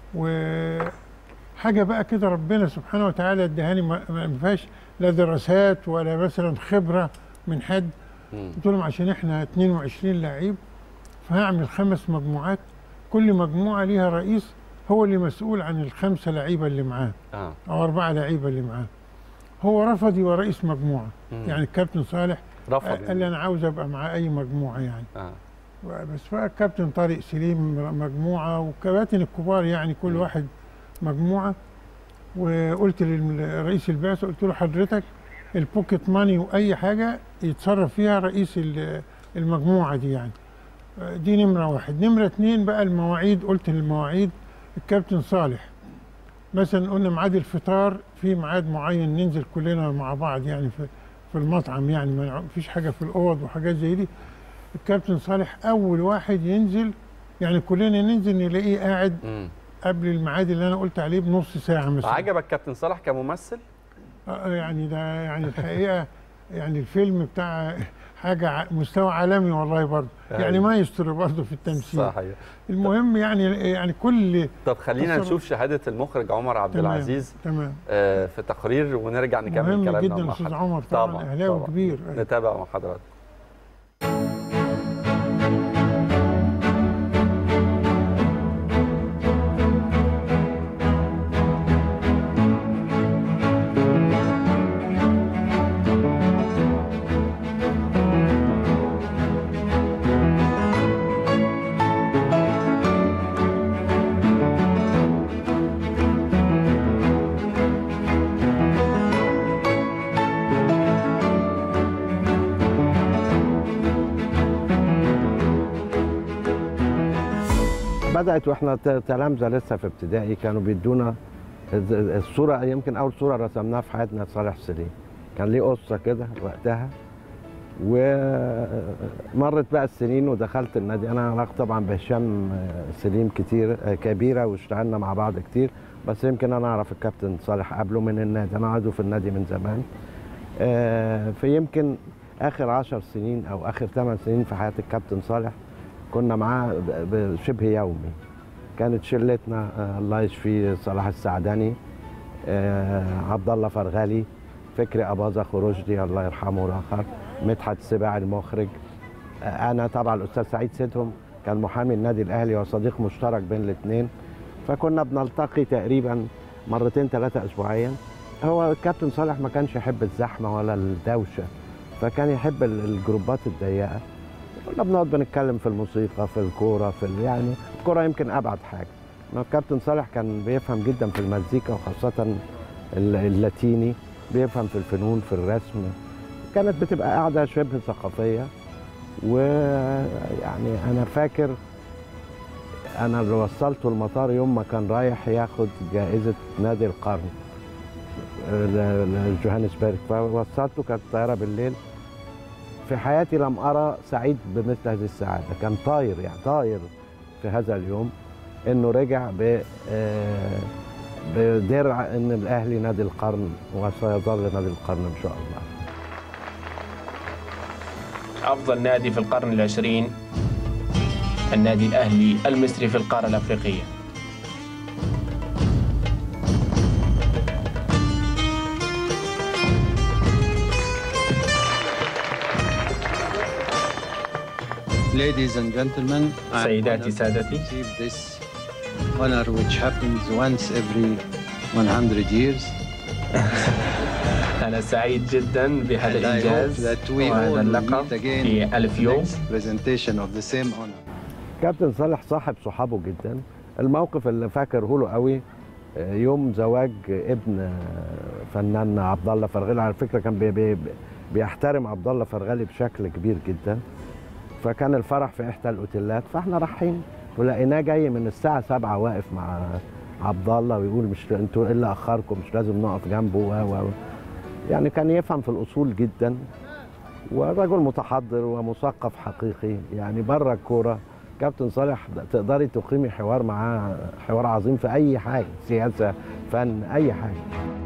وحاجه بقى كده ربنا سبحانه وتعالى ادهاني ما ما فيهاش لا دراسات ولا مثلا خبره من حد مم. قلت لهم عشان احنا 22 لعيب فهعمل خمس مجموعات كل مجموعه ليها رئيس هو اللي مسؤول عن الخمسه لعيبه اللي معاه اه او اربعه لعيبه اللي معاه هو رفض يبقى رئيس مجموعه مم. يعني الكابتن صالح رفض قال لي انا عاوز ابقى مع اي مجموعه يعني اه بس فالكابتن طارق سليم مجموعه والكباتن الكبار يعني كل مم. واحد مجموعه وقلت لرئيس البعثه قلت له حضرتك البوكيت ماني واي حاجه يتصرف فيها رئيس ال- المجموعه دي يعني دي نمره واحد نمره اتنين بقى المواعيد قلت للمواعيد الكابتن صالح مثلا قلنا ميعاد الفطار في ميعاد معين ننزل كلنا مع بعض يعني في في المطعم يعني ما فيش حاجه في الاوض وحاجات زي دي الكابتن صالح اول واحد ينزل يعني كلنا ننزل نلاقيه قاعد مم. قبل الميعاد اللي انا قلت عليه بنص ساعه مثلا عجبك كابتن صالح كممثل آه، يعني ده يعني الحقيقه يعني الفيلم بتاع حاجه ع- مستوى عالمي والله برضه يعني أيوة. ما يستر برضه في التمثيل صحيح المهم يعني يعني كل طب خلينا تصرف. نشوف شهاده المخرج عمر عبد تمام، العزيز تمام آه، في تقرير ونرجع نكمل مهم كلامنا جدا مع استاذ حضرتك. عمر طبعا اهلاوي طبعاً. كبير نتابع مع حضرتك بدات واحنا ت- تلامذه لسه في ابتدائي كانوا بيدونا الز- الصوره يمكن اول صوره رسمناها في حياتنا صالح سليم كان ليه قصه كده وقتها ومرت بقى السنين ودخلت النادي انا علاقتي طبعا بهشام سليم كتير كبيره واشتغلنا مع بعض كتير بس يمكن انا اعرف الكابتن صالح قبله من النادي انا عضو في النادي من زمان آه، فيمكن اخر عشر سنين او اخر ثمان سنين في حياه الكابتن صالح كنا معاه ب- بشبه يومي كانت شلتنا آه، الله يشفيه صلاح السعداني آه، عبد الله فرغالي فكري اباظه خروجدي الله يرحمه الاخر مدحت السباعي المخرج آه، انا طبعا الاستاذ سعيد سيدهم كان محامي النادي الاهلي وصديق مشترك بين الاثنين فكنا بنلتقي تقريبا مرتين ثلاثه اسبوعيا هو الكابتن صالح ما كانش يحب الزحمه ولا الدوشه فكان يحب ال- الجروبات الضيقه كنا بنقعد بنتكلم في الموسيقى في الكوره في ال- يعني الكوره يمكن ابعد حاجه ما الكابتن صالح كان بيفهم جدا في المزيكا وخاصه ال- اللاتيني بيفهم في الفنون في الرسم كانت بتبقى قاعده شبه ثقافيه ويعني انا فاكر انا اللي وصلته المطار يوم ما كان رايح ياخد جائزه نادي القرن ل- لجوهانسبرج فوصلته كانت الطياره بالليل في حياتي لم ارى سعيد بمثل هذه السعاده كان طاير يعني طاير في هذا اليوم انه رجع ب آه، بدرع ان الاهلي نادي القرن وسيظل نادي القرن ان شاء الله أفضل نادي في القرن العشرين النادي الأهلي المصري في القارة الأفريقية Ladies and gentlemen, I'm سيداتي honored to سادتي receive this honor which happens once every 100 years. أنا سعيد جدا بهذا And I hope الإنجاز that we all وهذا will اللقب meet again في ألف يوم next presentation of the same honor. كابتن صالح صاحب صحابه جدا الموقف اللي فاكره له قوي آه، يوم زواج ابن آه، فنان عبد الله فرغلي على فكره كان بي بي بيحترم عبد الله فرغلي بشكل كبير جدا فكان الفرح في احدى الاوتيلات فاحنا رايحين ولقيناه جاي من الساعه 7 واقف مع عبد الله ويقول مش انتوا ايه اللي اخركم مش لازم نقف جنبه و و يعني كان يفهم في الاصول جدا ورجل متحضر ومثقف حقيقي يعني بره الكوره كابتن صالح تقدري تقيمي حوار معاه حوار عظيم في اي حاجه سياسه فن اي حاجه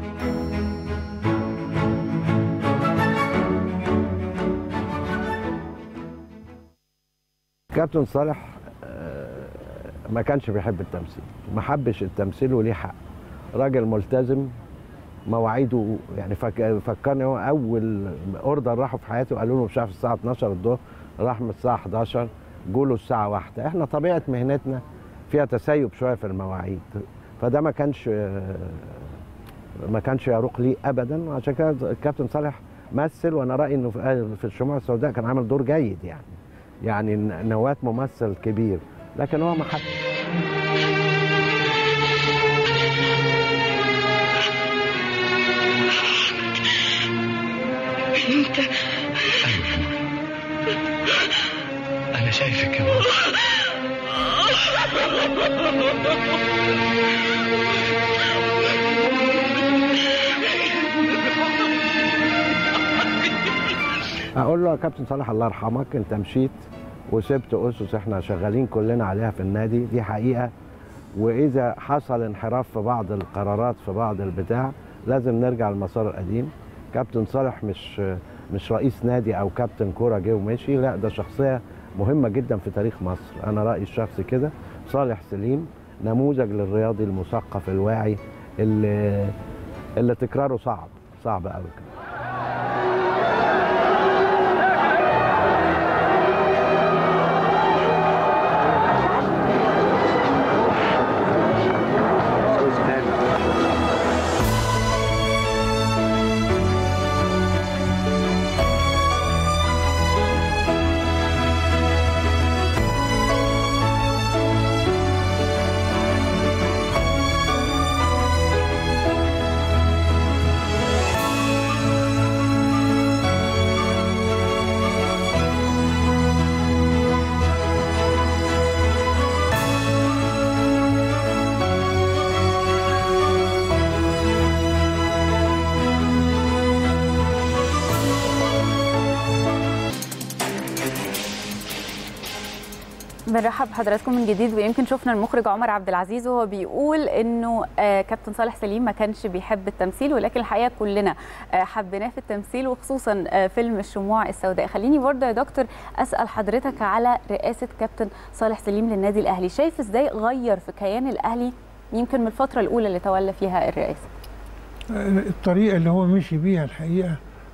كابتن صالح آه، ما كانش بيحب التمثيل ما حبش التمثيل وليه حق راجل ملتزم مواعيده يعني فك... فكرني هو اول اوردر راحوا في حياته قالوا له مش عارف الساعه 12 الظهر راح من الساعه 11 جوله الساعه 1 احنا طبيعه مهنتنا فيها تسيب شويه في المواعيد فده ما كانش ما كانش يروق لي ابدا عشان كده الكابتن صالح مثل وانا رايي انه في في الشموع السوداء كان عامل دور جيد يعني يعني نواه ممثل كبير لكن هو ما حد انت أنا شايفك يا ماما اقول له يا كابتن صالح الله يرحمك انت مشيت وسبت اسس احنا شغالين كلنا عليها في النادي دي حقيقه واذا حصل انحراف في بعض القرارات في بعض البتاع لازم نرجع للمسار القديم كابتن صالح مش مش رئيس نادي او كابتن كوره جه ومشي لا ده شخصيه مهمه جدا في تاريخ مصر انا رايي الشخصي كده صالح سليم نموذج للرياضي المثقف الواعي اللي اللي تكراره صعب صعب قوي كده بنرحب بحضراتكم من جديد ويمكن شفنا المخرج عمر عبد العزيز وهو بيقول انه آه، كابتن صالح سليم ما كانش بيحب التمثيل ولكن الحقيقه كلنا آه، حبيناه في التمثيل وخصوصا آه، فيلم الشموع السوداء خليني برضه يا دكتور اسال حضرتك على رئاسه كابتن صالح سليم للنادي الاهلي شايف ازاي غير في كيان الاهلي يمكن من الفتره الاولى اللي تولى فيها الرئاسه الطريقه اللي هو مشي بيها الحقيقه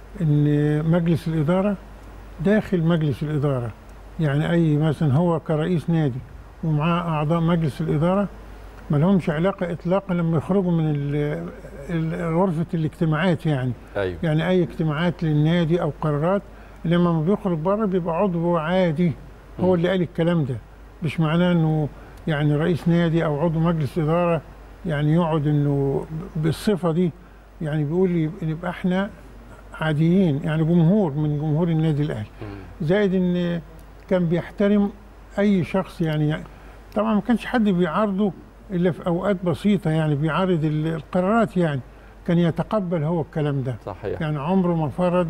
ان مجلس الاداره داخل مجلس الاداره يعني اي مثلا هو كرئيس نادي ومعاه اعضاء مجلس الاداره ما لهمش علاقه اطلاقا لما يخرجوا من ال- ال- غرفه الاجتماعات يعني ايوه يعني اي اجتماعات للنادي او قرارات لما لما بيخرج بره بيبقى عضو عادي هو مم. اللي قال الكلام ده مش معناه انه يعني رئيس نادي او عضو مجلس اداره يعني يقعد انه بالصفه دي يعني بيقول لي يبقى احنا عاديين يعني جمهور من جمهور النادي الاهلي زائد ان كان بيحترم اي شخص يعني طبعا ما كانش حد بيعارضه الا في اوقات بسيطه يعني بيعارض ال- القرارات يعني كان يتقبل هو الكلام ده صحيح يعني عمره ما فرض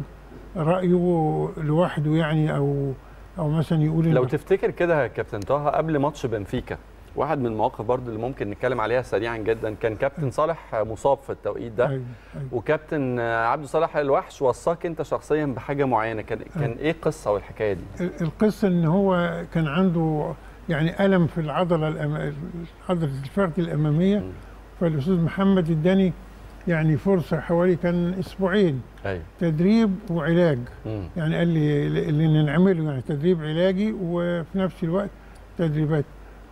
رايه لوحده يعني او او مثلا يقول لو إنه- تفتكر كده يا كابتن طه قبل ماتش بنفيكا واحد من المواقف برضو اللي ممكن نتكلم عليها سريعا جدا كان كابتن صالح مصاب في التوقيت ده أيوة، أيوة. وكابتن عبد صالح الوحش وصاك انت شخصيا بحاجه معينه كان كان ايه القصه والحكايه دي ال- القصه ان هو كان عنده يعني الم في العضله الأم... عضله الفخذ الاماميه فالاستاذ محمد اداني يعني فرصه حوالي كان اسبوعين ايوه تدريب وعلاج مم. يعني قال لي اللي نعمله يعني تدريب علاجي وفي نفس الوقت تدريبات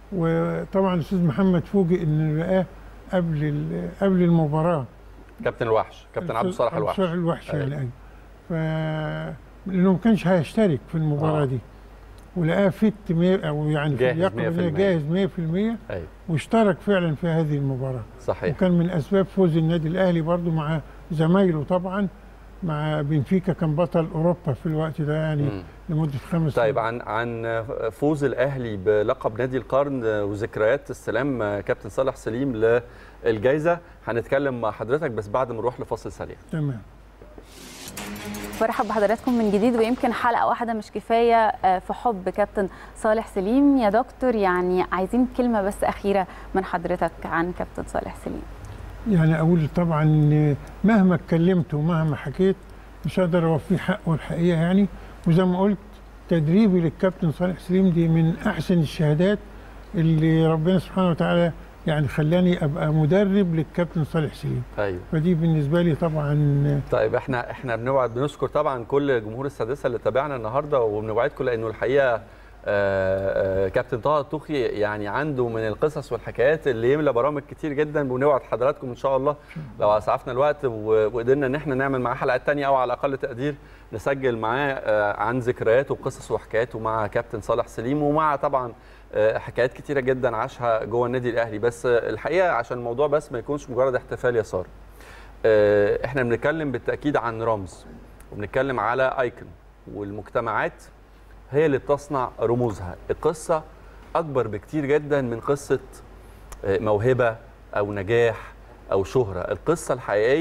وطبعا الاستاذ محمد فوجئ ان لقاه قبل ال- قبل المباراه كابتن الوحش كابتن عبد الصالح عبد الوحش الصالح الوحش أيوة. يعني ايوه ف لانه ما كانش هيشترك في المباراه آه. دي ولقاه فت مير او يعني في جاهز اللياقه 100%. البدنية جاهز 100% ايوه واشترك فعلا في هذه المباراه صحيح وكان من اسباب فوز النادي الاهلي برضو مع زمايله طبعا مع بنفيكا كان بطل اوروبا في الوقت ده يعني مم. لمده خمس طيب عن عن فوز الاهلي بلقب نادي القرن وذكريات استلام كابتن صالح سليم للجائزه هنتكلم مع حضرتك بس بعد ما نروح لفاصل سريع تمام برحب بحضراتكم من جديد ويمكن حلقه واحده مش كفايه آه، في حب كابتن صالح سليم يا دكتور يعني عايزين كلمه بس اخيره من حضرتك عن كابتن صالح سليم يعني اقول طبعا إن مهما اتكلمت ومهما حكيت مش هقدر اوفيه حقه الحقيقه يعني وزي ما قلت تدريبي للكابتن صالح سليم دي من احسن الشهادات اللي ربنا سبحانه وتعالى يعني خلاني ابقى مدرب للكابتن صالح سليم ايوه فدي بالنسبه لي طبعا طيب احنا احنا بنوعد بنشكر طبعا كل جمهور السادسه اللي تابعنا النهارده وبنوعدكم لانه الحقيقه آه، آه، كابتن طه الطوخي يعني عنده من القصص والحكايات اللي يملى برامج كتير جدا بنوعد حضراتكم ان شاء الله لو اسعفنا الوقت و- وقدرنا ان احنا نعمل معاه حلقات تانية او على اقل تقدير نسجل معاه آه، عن ذكرياته وقصص وحكاياته مع كابتن صالح سليم ومع طبعا آه، حكايات كتيره جدا عاشها جوه النادي الاهلي بس آه، الحقيقه عشان الموضوع بس ما يكونش مجرد احتفال يا ساره آه، احنا بنتكلم بالتاكيد عن رمز وبنتكلم على ايكون والمجتمعات هي اللي بتصنع رموزها القصه اكبر بكتير جدا من قصه آه، موهبه او نجاح او شهره القصه الحقيقيه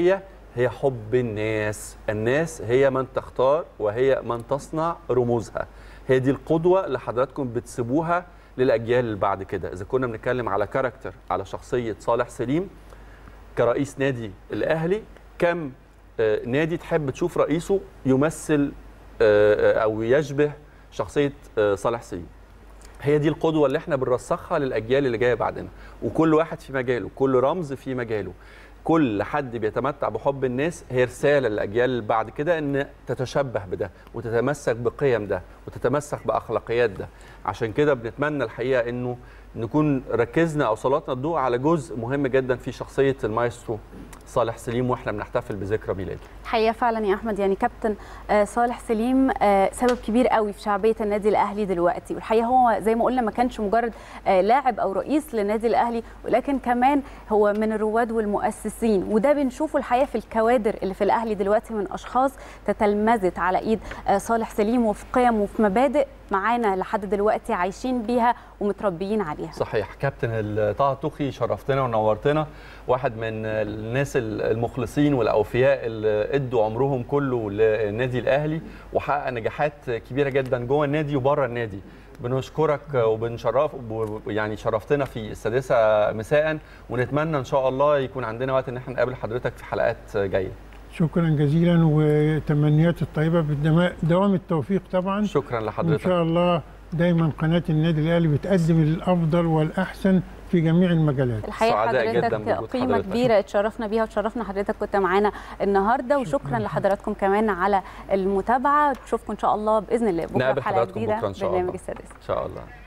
هي حب الناس الناس هي من تختار وهي من تصنع رموزها هي دي القدوة اللي حضراتكم بتسيبوها للأجيال اللي بعد كده إذا كنا بنتكلم على كاركتر على شخصية صالح سليم كرئيس نادي الأهلي كم آه، نادي تحب تشوف رئيسه يمثل آه، آه، أو يشبه شخصية آه، صالح سليم هي دي القدوة اللي احنا بنرسخها للأجيال اللي جاية بعدنا وكل واحد في مجاله كل رمز في مجاله كل حد بيتمتع بحب الناس هي رسالة للأجيال اللي بعد كده إن تتشبه بده وتتمسك بقيم ده وتتمسك بأخلاقيات ده عشان كده بنتمنى الحقيقة إنه نكون ركزنا أو سلطنا الضوء على جزء مهم جدا في شخصية المايسترو صالح سليم واحنا بنحتفل بذكرى ميلاده الحقيقه فعلا يا احمد يعني كابتن آه، صالح سليم آه، سبب كبير قوي في شعبيه النادي الاهلي دلوقتي والحقيقه هو زي ما قلنا ما كانش مجرد آه، لاعب او رئيس للنادي الاهلي ولكن كمان هو من الرواد والمؤسسين وده بنشوفه الحقيقه في الكوادر اللي في الاهلي دلوقتي من اشخاص تتلمذت على ايد آه، صالح سليم وفي قيم وفي مبادئ معانا لحد دلوقتي عايشين بيها ومتربيين عليها صحيح كابتن ال- طه توخي شرفتنا ونورتنا واحد من الناس المخلصين والاوفياء اللي ادوا عمرهم كله للنادي الاهلي وحقق نجاحات كبيره جدا جوه النادي وبره النادي بنشكرك وبنشرف يعني شرفتنا في السادسه مساء ونتمنى ان شاء الله يكون عندنا وقت ان احنا نقابل حضرتك في حلقات جايه شكرا جزيلا وتمنيات الطيبه بدوام التوفيق طبعا شكرا وان لحضرتك شاء الله دايما قناه النادي الاهلي بتقدم الافضل والاحسن في جميع المجالات الحقيقه سعداء جداً حضرتك بوجود قيمه حضرتك. كبيره اتشرفنا بيها وتشرفنا حضرتك كنت معانا النهارده وشكرا لحضراتكم كمان على المتابعه نشوفكم ان شاء الله باذن الله بكره نقابل في حلقه حضراتكم جديده بكره ان شاء برنامج الله السادس ان شاء الله